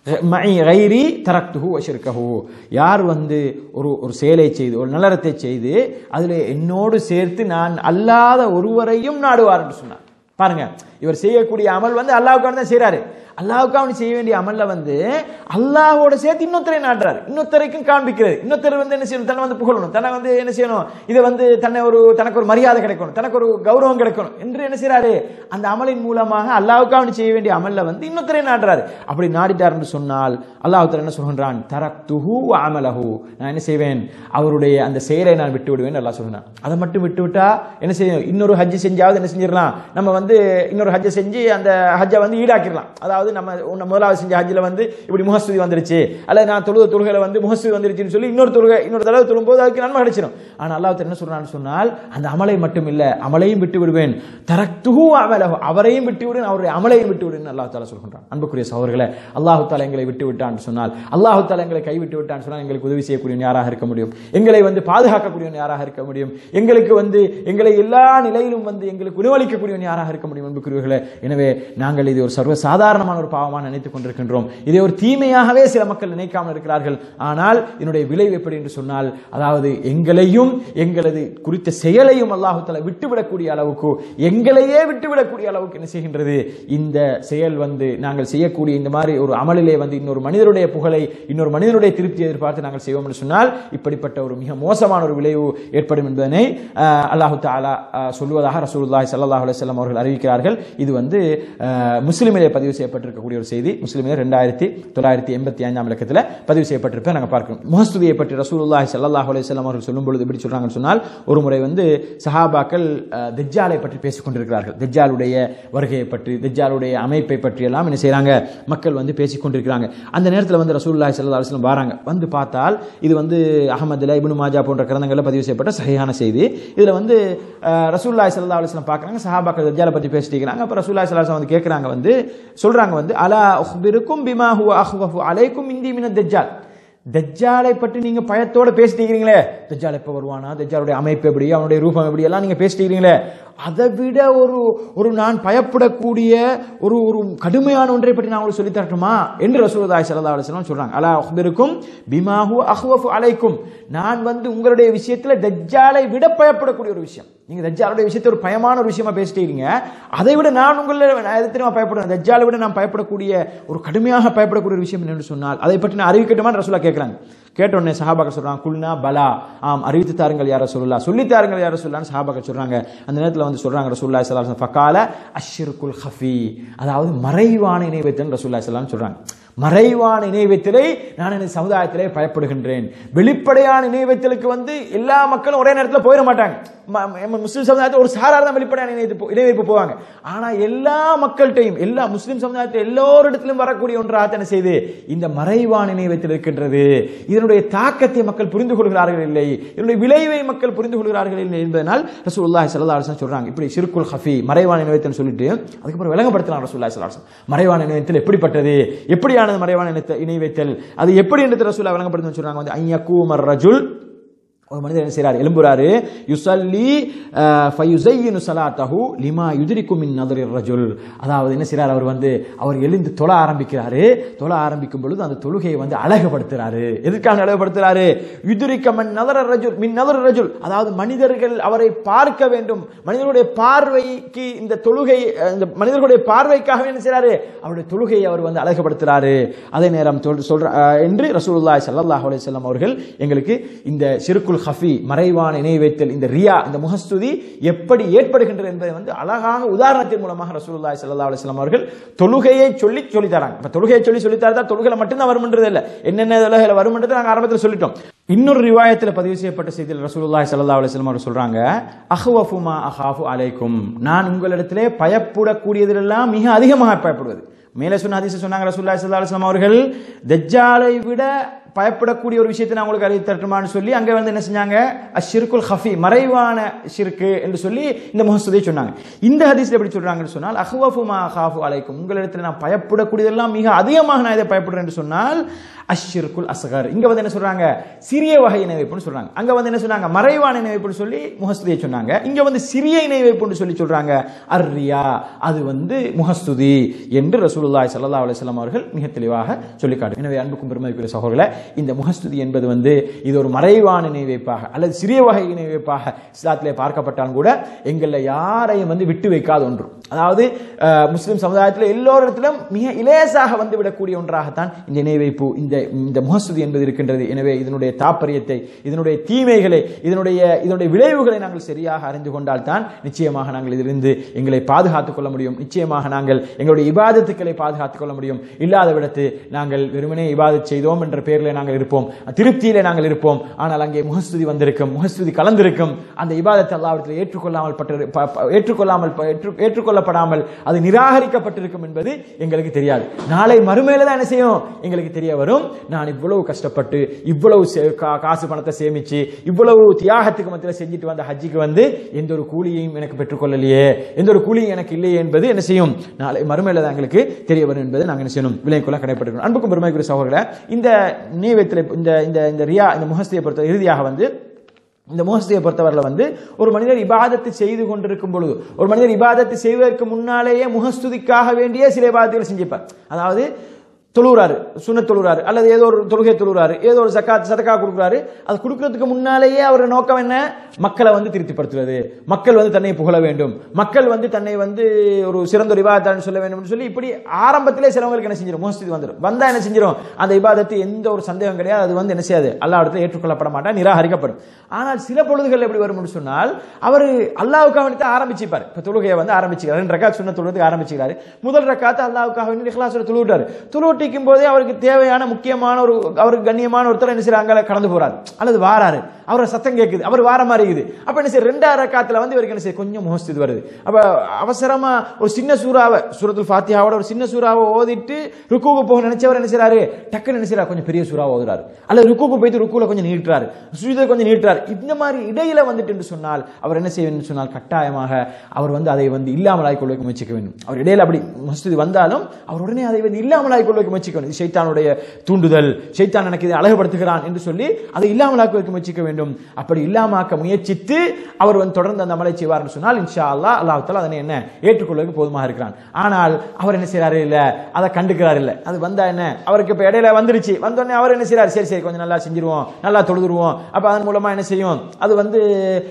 மஇ கைரி தரக்துஹு வஷிர்கஹு யார் வந்து ஒரு ஒரு செயலை செய்து ஒரு நல்லறத்தை செய்து அதில் என்னோடு சேர்த்து நான் அல்லாத ஒருவரையும் நாடுவார் என்று சொன்னார் பாருங்க இவர் செய்யக்கூடிய அமல் வந்து அல்லாவுக்காக தான் செய்றாரு அல்லாவுக்காக அவன் செய்ய வேண்டிய அமல்ல வந்து அல்லாஹோட சேர்த்து இன்னொருத்தரை நாடுறாரு இன்னொருத்தரைக்கும் காண்பிக்கிறது இன்னொருத்தர் வந்து என்ன செய்யணும் தன்னை வந்து புகழணும் தன்னை வந்து என்ன செய்யணும் இதை வந்து தன்னை ஒரு தனக்கு ஒரு மரியாதை கிடைக்கணும் தனக்கு ஒரு கௌரவம் கிடைக்கணும் என்று என்ன செய்றாரு அந்த அமலின் மூலமாக அல்லாவுக்காக அவன் செய்ய வேண்டிய அமல்ல வந்து இன்னொருத்தரை நாடுறாரு அப்படி நாடிட்டார் என்று சொன்னால் அல்லாஹ் என்ன சொல்கின்றான் தரக்துஹு வ அமலஹு நான் என்ன செய்வேன் அவருடைய அந்த செயலை நான் விட்டு விடுவேன் அல்லாஹ் சொல்கிறான் அதை மட்டும் விட்டு விட்டா என்ன செய்யும் இன்னொரு ஹஜ் செஞ்சாவது என்ன செஞ்சிடலாம் நம்ம வந்து இன்னொரு ஹஜ்ஜை செஞ்சு அந்த ஹஜ்ஜை வந்து ஈடாக்கிடலாம் அதாவது நம்ம உன்னை முதலாவது செஞ்ச ஹஜ்ஜில் வந்து இப்படி முகஸ்துதி வந்துருச்சு அல்லது நான் தொழுத தொழுகையில் வந்து முகஸ்துதி வந்துருச்சுன்னு சொல்லி இன்னொரு தொழுகை இன்னொரு தடவை தொழும்போது அதுக்கு நன்மை கிடைச்சிடும் ஆனால் அல்லாஹ் என்ன சொல்றான்னு சொன்னால் அந்த அமலை மட்டும் இல்ல அமலையும் விட்டு விடுவேன் தரக்துஹு அமலஹு அவரையும் விட்டு விடுவேன் அவருடைய அமலையும் விட்டு விடுவேன் அல்லாஹ் தாலா சொல்கின்றான் அன்புக்குரிய சகோதரர்களே அல்லாஹு தாலா எங்களை விட்டு விட்டான் சொன்னால் அல்லாஹு தாலா எங்களை கைவிட்டு விட்டான் சொன்னால் எங்களுக்கு உதவி செய்யக்கூடியவன் யாராக இருக்க முடியும் எங்களை வந்து பாதுகாக்கக்கூடியவன் யாராக இருக்க முடியும் எங்களுக்கு வந்து எங்களை எல்லா நிலையிலும் வந்து எங்களுக்கு உணவளிக்கக்கூடியவன் யாராக இருக்க முடியும் அன்புக்குரியவர்களே எனவே நாங்கள் இது ஒரு சர்வ சாதாரணமான ஒரு பாவமாக நினைத்துக் கொண்டிருக்கின்றோம் இதை ஒரு தீமையாகவே சில மக்கள் நினைக்காமல் இருக்கிறார்கள் ஆனால் இதனுடைய விளைவு எப்படி என்று சொன்னால் அதாவது எங்களையும் எங்களது குறித்த செயலையும் அல்லாஹு தஆலா விட்டுவிடக்கூடிய அளவுக்கு எங்களையே விட்டுவிடக்கூடிய அளவுக்கு என்ன செய்கின்றது இந்த செயல் வந்து நாங்கள் செய்யக்கூடிய இந்த மாதிரி ஒரு அமலிலே வந்து இன்னொரு மனிதருடைய புகழை இன்னொரு மனிதனுடைய திருப்தி எதிர்பார்த்து நாங்கள் செய்வோம் என்று சொன்னால் இப்படிப்பட்ட ஒரு மிக மோசமான ஒரு விளைவு ஏற்படும் என்பதனை அஹ், அல்லாஹு தாலா அஹ், சொல்வதாக ரசூலுல்லாஹி ஸல்லல்லாஹு அலைஹி வஸல்லம் அவர்கள் அறிவிக்கிறார்கள் இது வந்து அஹ், முஸ்லிமிலே பதிவு செய்யப்பட்டிருக்கக்கூடிய ஒரு செய்தி முஸ்லிமிலே ரெண்டாயிரத்தி தொள்ளாயிரத்தி எண்பத்தி ஐந்தாம் இலக்கத்தில் பதிவு செய்யப்பட்டிருப்பதை நாங்கள் பார்க்கிறோம் முகஸ்துதியை பற்றி ரசூலுல்லாஹி ஸல்லல்லாஹு அலைஹி வஸல்லம் அவர்கள் சொல்லும் பொழுது எப்படி சொல்றாங்கன்னு சொன்னால் ஒரு முறை வந்து சஹாபாக்கள் அஹ், தஜ்ஜாலை பற்றி பேசிக் கொண்டிருக்கிறார்கள் தஜ்ஜாலுடைய வருகையை பற்றி தஜ்ஜாலுடைய அமைப்பை பற்றி எல்லாம் என்ன செய்றாங்க மக்கள் வந்து பேசிக் கொண்டிருக்கிறாங்க அந்த நேரத்தில் வந்து ரசூலுல்லாஹி ஸல்லல்லாஹு அலைஹி வஸல்லம் வராங்க வந்து பார்த்தால் இது வந்து அகமதுல இப்னு மாஜா போன்ற கிரந்தங்களில் பதிவு செய்யப்பட்ட சஹீஹான செய்தி இதுல வந்து அஹ், ரசூலுல்லாஹி ஸல்லல்லாஹு அலைஹி வஸல்லம் பார்க்கறாங்க சஹாபாக்கள் தஜ்ஜாலை பற்றி பேசிட்டு இருக்கிறாங்க அப்ப ரசூலுல்லாஹி ஸல்லல்லாஹு அலைஹி வஸல்லம் வந்து கேட்கறாங்க வந்து சொல்றாங்க வந்து அலா உஹ்பிருக்கும் பிமா ஹுவ அஹ்வஃபு அலைக்கும் இந்தி மின தஜ்ஜால் தஜ்ஜாலை பற்றி நீங்க பயத்தோட பேசிட்டு இருக்கிறீங்களே தஜ்ஜால் எப்ப வருவானா தஜ்ஜாலுடைய அமைப்பு எப்படி அவனுடைய ரூபம் எப்படி எல்லாம் நீங்க பேசிட்டு இருக்கிறீங்களே அதை விட ஒரு ஒரு நான் பயப்படக்கூடிய ஒரு ஒரு கடுமையான ஒன்றை பற்றி நான் உங்களுக்கு சொல்லி தரட்டுமா என்று ரசூலுல்லாஹி ஸல்லல்லாஹு அலைஹி வஸல்லம் சொல்றாங்க அலா அஹ்பிருக்கும் பிமாஹு அஹ்வஃபு அலைக்கும் நான் வந்து உங்களுடைய விஷயத்துல தஜ்ஜாலை விட பயப்படக்கூடிய ஒரு விஷயம் நீங்க தஜ்ஜாலுடைய விஷயத்தை ஒரு பயமான ஒரு விஷயமா பேசிட்டு இருக்கீங்க அதை விட நான் உங்களை நான் எது தெரியுமா பயப்படுறேன் தஜ்ஜாலை விட நான் பயப்படக்கூடிய ஒரு கடுமையாக பயப்படக்கூடிய ஒரு விஷயம் என்னன்னு சொன்னால் அதை பற்றி நான் அறிவிக்கட்டுமான்னு ரசூலா கேட்கறாங்க கேட்ட உடனே சஹாபாக்கள் சொல்றாங்க குல்னா பலா ஆம் அறிவித்து தாருங்கள் யார சொல்லலாம் சொல்லி தாருங்கள் யார சொல்லலாம்னு சஹாபாக்கள் சொல்றாங்க அந்த நேரத்தில் வந்து சொல்றாங்க ரசூல்லா ஸல்லல்லாஹு ஃபகால அஷ்ஷிருக்குல் ஹஃபி அதாவது மறைவான இணை வைத்தல் ரசூல்லா ஸல்லல்லாஹு சொல்றாங்க மறைவான இணை வைத்தலை நான் எனது சமுதாயத்திலே பயப்படுகின்றேன் வெளிப்படையான இணை வைத்தலுக்கு வந்து எல்லா மக்களும் ஒரே நேரத்தில் போயிட மாட்டாங்க ம- ம- முஸ்லிம் சமுதாயத்தில் ஒரு சாரார் தான் வெளிப்படையான இணை வைப்பு- இணை வைப்பு போவாங்க ஆனா எல்லா மக்கள்கிட்டையும் எல்லா முஸ்லிம் சமுதாயத்தில் எல்லோரிடத்திலும் வரக்கூடிய ஒன்றாக என்ன செய்து இந்த மறைவான இணை வைத்தல் இருக்கின்றது இதனுடைய தாக்கத்தை மக்கள் புரிந்து கொள்கிறார்கள் இல்லை இதனுடைய விளைவை மக்கள் புரிந்து கொள்கிறார்கள் இல்லை என்பதனால் ரசூலுல்லாஹி ஸல்லல்லாஹு அலைஹி வஸல்லம் சொல்றாங்க இப்படி ஷிர்குல் ஹஃபி மறைவான இணையத்தில் சொல்லிட்டு அதுக்கப்புறம் விளங்கப்படுத்தலாம் ரசூலுல்லாஹி ஸல்லல்லாஹு அலைஹி வஸல்லம் மறைவான இணையத்தில் எப்படிப்பட்டது எப்படியானது மறைவான இணைத்த- இணை வைத்தல் அது எப்படி என்று ரசூலுல்லாஹி விளங்கப்படுத்தணும் சொல்றாங்க வந்து ஐயக்கூமர் ரஜுல் ஒரு மனிதர் என்ன செய்றாரு எழும்புறாரு யுசல்லி ஃபயுசையினு ஸலாத்தஹு லிமா யுத்ரிகு மின் நதரி ரஜுல் அதாவது என்ன செய்றாரு அவர் வந்து அவர் எழுந்து தொழ ஆரம்பிக்கிறாரு தொழ ஆரம்பிக்கும் பொழுது அந்த தொழுகையை வந்து அழகுபடுத்துறாரு எதுக்காக அழகுபடுத்துறாரு யுத்ரிக மன் நதர ரஜுல் மின் நதர் ரஜுல் அதாவது மனிதர்கள் அவரை பார்க்க வேண்டும் மனிதர்களுடைய பார்வைக்கு இந்த தொழுகை அஹ், இந்த மனிதர்களுடைய பார்வைக்காக என்ன செய்றாரு அவருடைய தொழுகையை அவர் வந்து அழகுபடுத்துறாரு அதே நேரம் சொல்- சொல்ற அஹ், என்று ரசூலுல்லாஹி ஸல்லல்லாஹு அலைஹி வஸல்லம் அவர்கள் எங்களுக்கு இந்த சிறுக்குல் ஹஃபி மறைவான இணை வைத்தல் இந்த ரியா இந்த முகஸ்துதி எப்படி ஏற்படுகின்றது என்பதை வந்து அழகாக உதாரணத்தின் மூலமாக ரசூலுல்லாஹி ஸல்லல்லாஹு அலைஹி வஸல்லம் அவர்கள் தொழுகையை சொல்லி சொல்லி தராங்க இப்ப தொழுகையை சொல்லி சொல்லி தரதா தொழுகையில மட்டும்தான் வரும்ன்றது இல்ல என்னென்ன தொழுகையில வரும்ன்றது நாங்க ஆரம்பத்தில் சொல்லிட்டோம் இன்னொரு ரிவாயத்தில் பதிவு செய்யப்பட்ட செய்தியில் ரசூலுல்லாஹி ஸல்லல்லாஹு அலைஹி வஸல்லம் அவர்கள் சொல்றாங்க அஹ்வஃபுமா அஹாஃபு அலைக்கும் நான் உங்களிடத்திலே பயப்படக்கூடியதிலெல்லாம் மிக அதிகமாக பயப்படுவது மேலே சொன்ன ஹதீஸ் சொன்னாங்க ரசூலுல்லாஹி ஸல்லல்லாஹு அலைஹி வஸல்லம் அவர்கள் தஜ்ஜாலை விட பயப்படக்கூடிய ஒரு விஷயத்தை நான் உங்களுக்கு அறிவித்து தரட்டுமான்னு சொல்லி அங்க வந்து என்ன செஞ்சாங்க அஷிர்குல் ஹஃபி மறைவான ஷிர்கு என்று சொல்லி இந்த முகஸ்துதியை சொன்னாங்க இந்த ஹதீஸ்ல எப்படி சொல்றாங்கன்னு சொன்னால் அஹ்வஃபு மா ஹாஃபு அலைக்கும் உங்களிடத்தில் நான் பயப்படக்கூடியதெல்லாம் மிக அதிகமாக நான் இதை பயப்படுறேன் என்று சொன்னால் அஷ்ஷிர்குல் அஸ்கர் இங்க வந்து என்ன சொல்றாங்க சிறிய வகை இணை வைப்புன்னு சொல்றாங்க அங்க வந்து என்ன சொன்னாங்க மறைவான இணை வைப்புன்னு சொல்லி முகஸ்துதியை சொன்னாங்க இங்க வந்து சிறிய இணை வைப்புன்னு சொல்லி சொல்றாங்க அர்ரியா அது வந்து முகஸ்துதி என்று ரசூலுல்லாஹி ஸல்லல்லாஹு அலைஹி வஸல்லம் அவர்கள் மிக தெளிவாக சொல்லி காட்டு எனவே அன்புக்கும் பெருமதிக்குரிய சகோதரர்களே இந்த முகஸ்துதி என்பது வந்து இது ஒரு மறைவான இணை வைப்பாக அல்லது சிறிய வகை இணை வைப்பாக இஸ்லாத்திலே பார்க்கப்பட்டாலும் கூட எங்களில் யாரையும் வந்து விட்டு வைக்காத ஒன்று அதாவது அஹ், முஸ்லிம் சமுதாயத்தில் எல்லோரிடத்திலும் மிக இலேசாக வந்து விடக்கூடிய ஒன்றாகத்தான் இந்த இணை வைப்பு இந்த இந்த முகஸ்துதி என்பது இருக்கின்றது எனவே இதனுடைய தாற்பயத்தை இதனுடைய தீமைகளை இதனுடைய இதனுடைய விளைவுகளை நாங்கள் சரியாக அறிந்து கொண்டால் தான் நிச்சயமாக நாங்கள் இதிலிருந்து எங்களை பாதுகாத்துக் கொள்ள முடியும் நிச்சயமாக நாங்கள் எங்களுடைய இபாதத்துக்களை பாதுகாத்துக் கொள்ள முடியும் இல்லாத விடத்து நாங்கள் வெறுமனே இபாதத் செய்தோம் என்ற பெயரில் நாங்கள் இருப்போம் திருப்தியிலே நாங்கள் இருப்போம் ஆனால் அங்கே முகஸ்துதி வந்திருக்கும் முகஸ்துதி கலந்திருக்கும் அந்த இபாதத்தை அல்லாவிடத்தில் ஏற்றுக்கொள்ளாமல் பட்டு ப- ப- ஏற்றுக்கொள்ளாமல் ப- ஏற்று- ஏற்றுக்கொள்ளப்படாமல் அது நிராகரிக்கப்பட்டிருக்கும் என்பது எங்களுக்கு தெரியாது நாளை மறுமையில தான் என்ன செய்யும் எங்களுக்கு தெரிய வரும் நான் இவ்வளவு கஷ்டப்பட்டு இவ்வளவு சே- கா- காசு பணத்தை சேமிச்சு இவ்வளவு தியாகத்துக்கு மத்தியில் செஞ்சுட்டு வந்த ஹஜ்ஜிக்கு வந்து எந்த ஒரு கூலியையும் எனக்கு பெற்றுக்கொள்ளலையே எந்த ஒரு கூலியும் எனக்கு இல்லையே என்பது என்ன செய்யும் நாளை மறுமையில தான் எங்களுக்கு தெரிய வரும் என்பதை நாங்கள் என்ன செய்யணும் விலைக்குள்ள கடைப்பட்டிருக்கணும் அன்புக்கும் பெருமைக்குரிய சகோதரர்களே இந்த நீவத்தில் இந்த இந்த இந்த ரியா இந்த முகஸ்தியை பொறுத்த இறுதியாக வந்து இந்த மோசத்தையை பொறுத்தவரையில் வந்து ஒரு மனிதர் இபாதத்தை செய்து கொண்டிருக்கும் பொழுது ஒரு மனிதர் இபாதத்தை செய்வதற்கு முன்னாலேயே முகஸ்துதிக்காக வேண்டிய சில இபாதத்துகளை செஞ்சிருப்பார் அதாவது தொழுகிறாரு சுண்ண தொழுகிறாரு அல்லது ஏதோ ஒரு தொழுகை தொழுகிறாரு ஏதோ ஒரு சக்காத் சதக்கா கொடுக்குறாரு அது கொடுக்கறதுக்கு முன்னாலேயே அவர் நோக்கம் என்ன மக்களை வந்து திருப்திப்படுத்துவது மக்கள் வந்து தன்னை புகழ வேண்டும் மக்கள் வந்து தன்னை வந்து ஒரு சிறந்த ஒரு இபாதத்தான் சொல்ல வேண்டும் சொல்லி இப்படி ஆரம்பத்திலே சிலவங்களுக்கு என்ன செஞ்சிடும் மோஸ்தி வந்துடும் வந்தா என்ன செஞ்சிடும் அந்த இபாதத்து எந்த ஒரு சந்தேகம் கிடையாது அது வந்து என்ன செய்யாது அல்லா இடத்துல ஏற்றுக்கொள்ளப்பட மாட்டா நிராகரிக்கப்படும் ஆனால் சில பொழுதுகள் எப்படி வரும்னு சொன்னால் அவர் அல்லாவுக்காக வேண்டி தான் ஆரம்பிச்சிப்பார் இப்போ தொழுகையை வந்து ஆரம்பிச்சுக்கிறார் ரெண்டு ரக்காத் சுண்ண தொழுவதுக்கு ஆரம்பிச்சுக்கிறாரு முதல் ரக்காத்து அல்லாவுக்காக வேண்டி இஹ்லாஸோட தொழுவிட்டார் தொழுவட்டிக்கும் போதே அவருக்கு தேவையான முக்கியமான ஒரு அவருக்கு கண்ணியமான ஒருத்தர் என்ன செய்யறாங்க கடந்து போறாரு அல்லது வாராரு அவரோட சத்தம் கேட்குது அவர் வார மாதிரி இருக்குது அப்ப என்ன செய்ய ரெண்டாவது ரக்காத்துல வந்து இவருக்கு என்ன செய்ய கொஞ்சம் முகஸ்து வருது அப்ப அவசரமா ஒரு சின்ன சூறாவை சூரத்துல் ஃபாத்தியாவோட ஒரு சின்ன சூறாவை ஓதிட்டு ருக்குக்கு போக நினைச்சவர் என்ன செய்யறாரு டக்குன்னு என்ன செய்யறாரு கொஞ்சம் பெரிய சூறாவை ஓதுறாரு அல்லது ருக்குக்கு போயிட்டு ருக்குல கொஞ்சம் நீட்டுறாரு சுஜிதை கொஞ்சம் நீட்டுறாரு இந்த மாதிரி இடையில வந்துட்டு என்று சொன்னால் அவர் என்ன செய்ய வேண்டும் சொன்னால் கட்டாயமாக அவர் வந்து அதை வந்து இல்லாமலாய் கொள்வதற்கு முயற்சிக்க வேண்டும் அவர் இடையில அப்படி மஸ்ஜித் வந்தாலும் அவர் உடனே அதை வந்து இல்லாமலாய் கொள்வதற்கு முயற்சிக்க வேண்டும் இது ஷைத்தானுடைய தூண்டுதல் ஷைத்தான் எனக்கு இதை அழகுபடுத்துகிறான் என்று சொல்லி அதை இல்லாமலாக்குவதற்கு முயற்சிக்க வேண்டும் அப்படி இல்லாமாக்க முயற்சித்து அவர் வந்து தொடர்ந்து அந்த அமலை செய்வார் என்று சொன்னால் இன்ஷா அல்லாஹ் அல்லாஹ் தஆலா அதனை என்ன ஏற்றுக்கொள்வதற்கு போதுமாக இருக்கிறான் ஆனால் அவர் என்ன செய்யறாரு இல்ல அதை கண்டுக்கிறார் இல்ல அது வந்தா என்ன அவருக்கு இப்ப இடையில வந்துருச்சு வந்தோடனே அவர் என்ன செய்யறாரு சரி சரி கொஞ்சம் நல்லா செஞ்சிருவோம் நல்லா தொழுதுருவோம் அப்ப அதன் மூலமா என்ன செய்யும் அது வந்து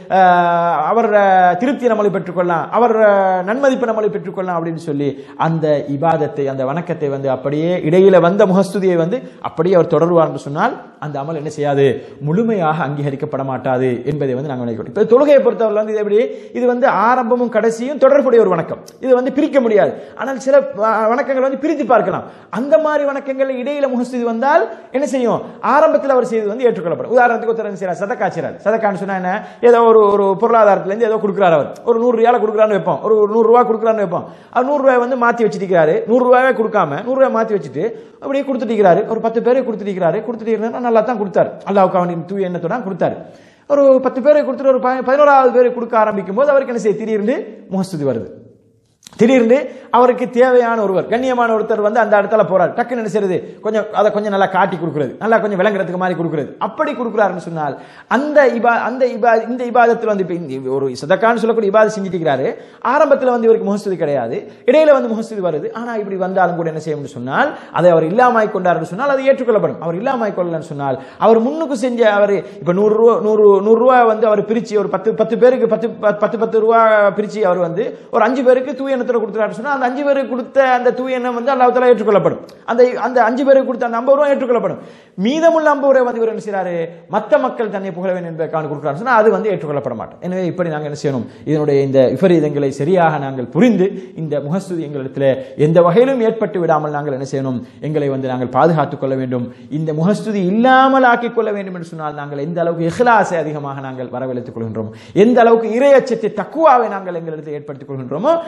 ஆஹ், அவர் அஹ், திருப்தி நம்மளை பெற்றுக்கொள்ளலாம் அவர் அஹ், நன்மதிப்பு நம்மளை பெற்றுக்கொள்ளலாம் அப்படின்னு சொல்லி அந்த இபாதத்தை அந்த வணக்கத்தை வந்து அப்படியே இடையில வந்த முகஸ்துதியை வந்து அப்படியே அவர் தொடருவார் என்று சொன்னால் அந்த அமல் என்ன செய்யாது முழுமையாக அங்கீகரிக்கப்பட மாட்டாது என்பதை வந்து நாங்கள் நினைக்கிறோம் இப்போ தொழுகையை பொறுத்தவரை வந்து இது எப்படி இது வந்து ஆரம்பமும் கடைசியும் தொடர்புடைய ஒரு வணக்கம் இது வந்து பிரிக்க முடியாது ஆனால் சில வ- வணக்கங்கள் வந்து பிரித்து பார்க்கலாம் அந்த மாதிரி வணக்கங்கள் இடையில முகஸ்துதி வந்தால் என்ன செய்யும் ஆரம்பத்தில் அவர் செய்தது வந்து ஏற்றுக்கொள்ளப்படும் உதாரணத்துக்கு ஒருத்தர் என்ன செய்யறார் சதக்கா செய்றார் சதக்கான்னு சொன்னா என்ன ஏதோ ஒரு ஒரு பொருளாதாரத்துல இருந்து ஏதோ கொடுக்குறாரு அவர் ஒரு நூறு ரியால கொடுக்குறான்னு வைப்போம் ஒரு நூறு ரூபா கொடுக்குறான்னு வைப்போம் அவர் நூறு ரூபாய் வந்து மாத்தி வச்சிருக்காரு நூறு ரூபாயே கொடுக்காம நூறு ரூபாய் மாத்தி வச்சுட்டு அப்படியே கொடுத்துட்டு ஒரு பத்து பேரை கொடுத்துட்டு கொடுத்துட்டு நல்லா தான் கொடுத்தாரு அல்லாவுக்கு அவனின் தூய எண்ணத்தோட கொடுத்தாரு ஒரு பத்து பேரை கொடுத்துட்டு ஒரு ப- பதினோராவது பேரை கொடுக்க ஆரம்பிக்கும் போது அவருக்கு என்ன செய்ய திடீர்னு முகஸ்துதி வருது திடீர்னு அவருக்கு தேவையான ஒருவர் கண்ணியமான ஒருத்தர் வந்து அந்த இடத்துல போறாரு டக்குன்னு என்ன செய்யறது கொஞ்சம் அதை கொஞ்சம் நல்லா காட்டி கொடுக்கிறது நல்லா கொஞ்சம் விளங்குறதுக்கு மாதிரி கொடுக்கிறது அப்படி கொடுக்குறாருன்னு சொன்னால் அந்த இபா அந்த இபா இந்த இபாதத்தில் வந்து இப்போ இந்த ஒரு சதக்கான்னு சொல்லக்கூடிய இபாதை செஞ்சுட்டு இருக்கிறாரு ஆரம்பத்தில் வந்து இவருக்கு முகஸ்துதி கிடையாது இடையில வந்து முகஸ்துதி வருது ஆனா இப்படி வந்தாலும் கூட என்ன செய்யணும்னு சொன்னால் அதை அவர் இல்லாமல் கொண்டாருன்னு சொன்னால் அது ஏற்றுக்கொள்ளப்படும் அவர் இல்லாமல் கொள்ளலன்னு சொன்னால் அவர் முன்னுக்கு செஞ்ச அவர் இப்போ நூறு ரூபா நூறு நூறு ரூபா வந்து அவர் பிரிச்சு ஒரு பத்து பத்து பேருக்கு பத்து பத்து பத்து ரூபா பிரிச்சு அவர் வந்து ஒரு அஞ்சு பேருக்கு தூய எண்ணத்தில் கொடுத்துறாரு சொன்னா அந்த அஞ்சு பேருக்கு கொடுத்த அந்த தூய எண்ணம் வந்து அல்லாஹ் தஆலா ஏற்றுக்கொள்ளப்படும் அந்த அந்த அஞ்சு பேருக்கு கொடுத்த அந்த ஐம்பது ரூபா ஏற்றுக்கொள்ளப்படும் மீதமுள்ள ஐம்பது ரூபாய் வந்து இவர் என்ன செய்றாரு மற்ற மக்கள் தன்னை புகழ வேண்டும் என்பதற்கான கொடுக்குறாரு சொன்னா அது வந்து ஏற்றுக்கொள்ளப்பட மாட்டோம் எனவே இப்படி நாங்கள் என்ன செய்யணும் இதனுடைய இந்த விபரீதங்களை சரியாக நாங்கள் புரிந்து இந்த முகஸ்துதி எங்களிடத்தில் எந்த வகையிலும் ஏற்பட்டு விடாமல் நாங்கள் என்ன செய்யணும் எங்களை வந்து நாங்கள் பாதுகாத்துக் கொள்ள வேண்டும் இந்த முகஸ்துதி இல்லாமல் ஆக்கிக் கொள்ள வேண்டும் என்று சொன்னால் நாங்கள் எந்த அளவுக்கு இஹ்லாஸை அதிகமாக நாங்கள் வரவழைத்துக் கொள்கின்றோம் எந்த அளவுக்கு இறை அச்சத்தை தக்குவாவை நாங்கள் எங்களிடத்தில் ஏற்படுத்திக் கொள்கின்றோமோ அந்த அளவுக்கு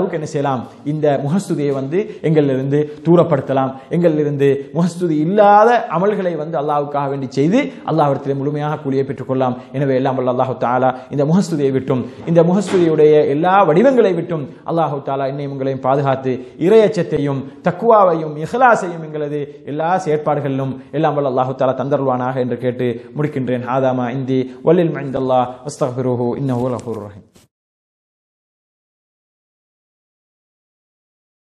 அளவுக்கு என்ன செய்யலாம் இந்த முகஸ்துதியை வந்து எங்களிலிருந்து தூரப்படுத்தலாம் எங்களிலிருந்து முகஸ்துதி இல்லாத அமல்களை வந்து அல்லாஹ்வுக்காக வேண்டி செய்து அல்லாஹ்விடத்திலே முழுமையாக கூலியை பெற்றுக்கொள்ளலாம் எனவே எல்லாம் வல்ல அல்லாஹு தாலா இந்த முகஸ்துதியை விட்டும் இந்த முகஸ்துதியுடைய எல்லா வடிவங்களை விட்டும் அல்லாஹு தாலா என்னையும் உங்களையும் பாதுகாத்து இறையச்சத்தையும் தக்குவாவையும் இஹ்லாசையும் எங்களது எல்லா செயற்பாடுகளிலும் எல்லாம் வல்ல அல்லாஹு தாலா தந்தருவானாக என்று கேட்டு முடிக்கின்றேன் ஹாதாமா இந்தி வல்லில் மைந்தல்லா அஸ்தக்பிருஹு இன்னஹு லஃபூர் ரஹீம்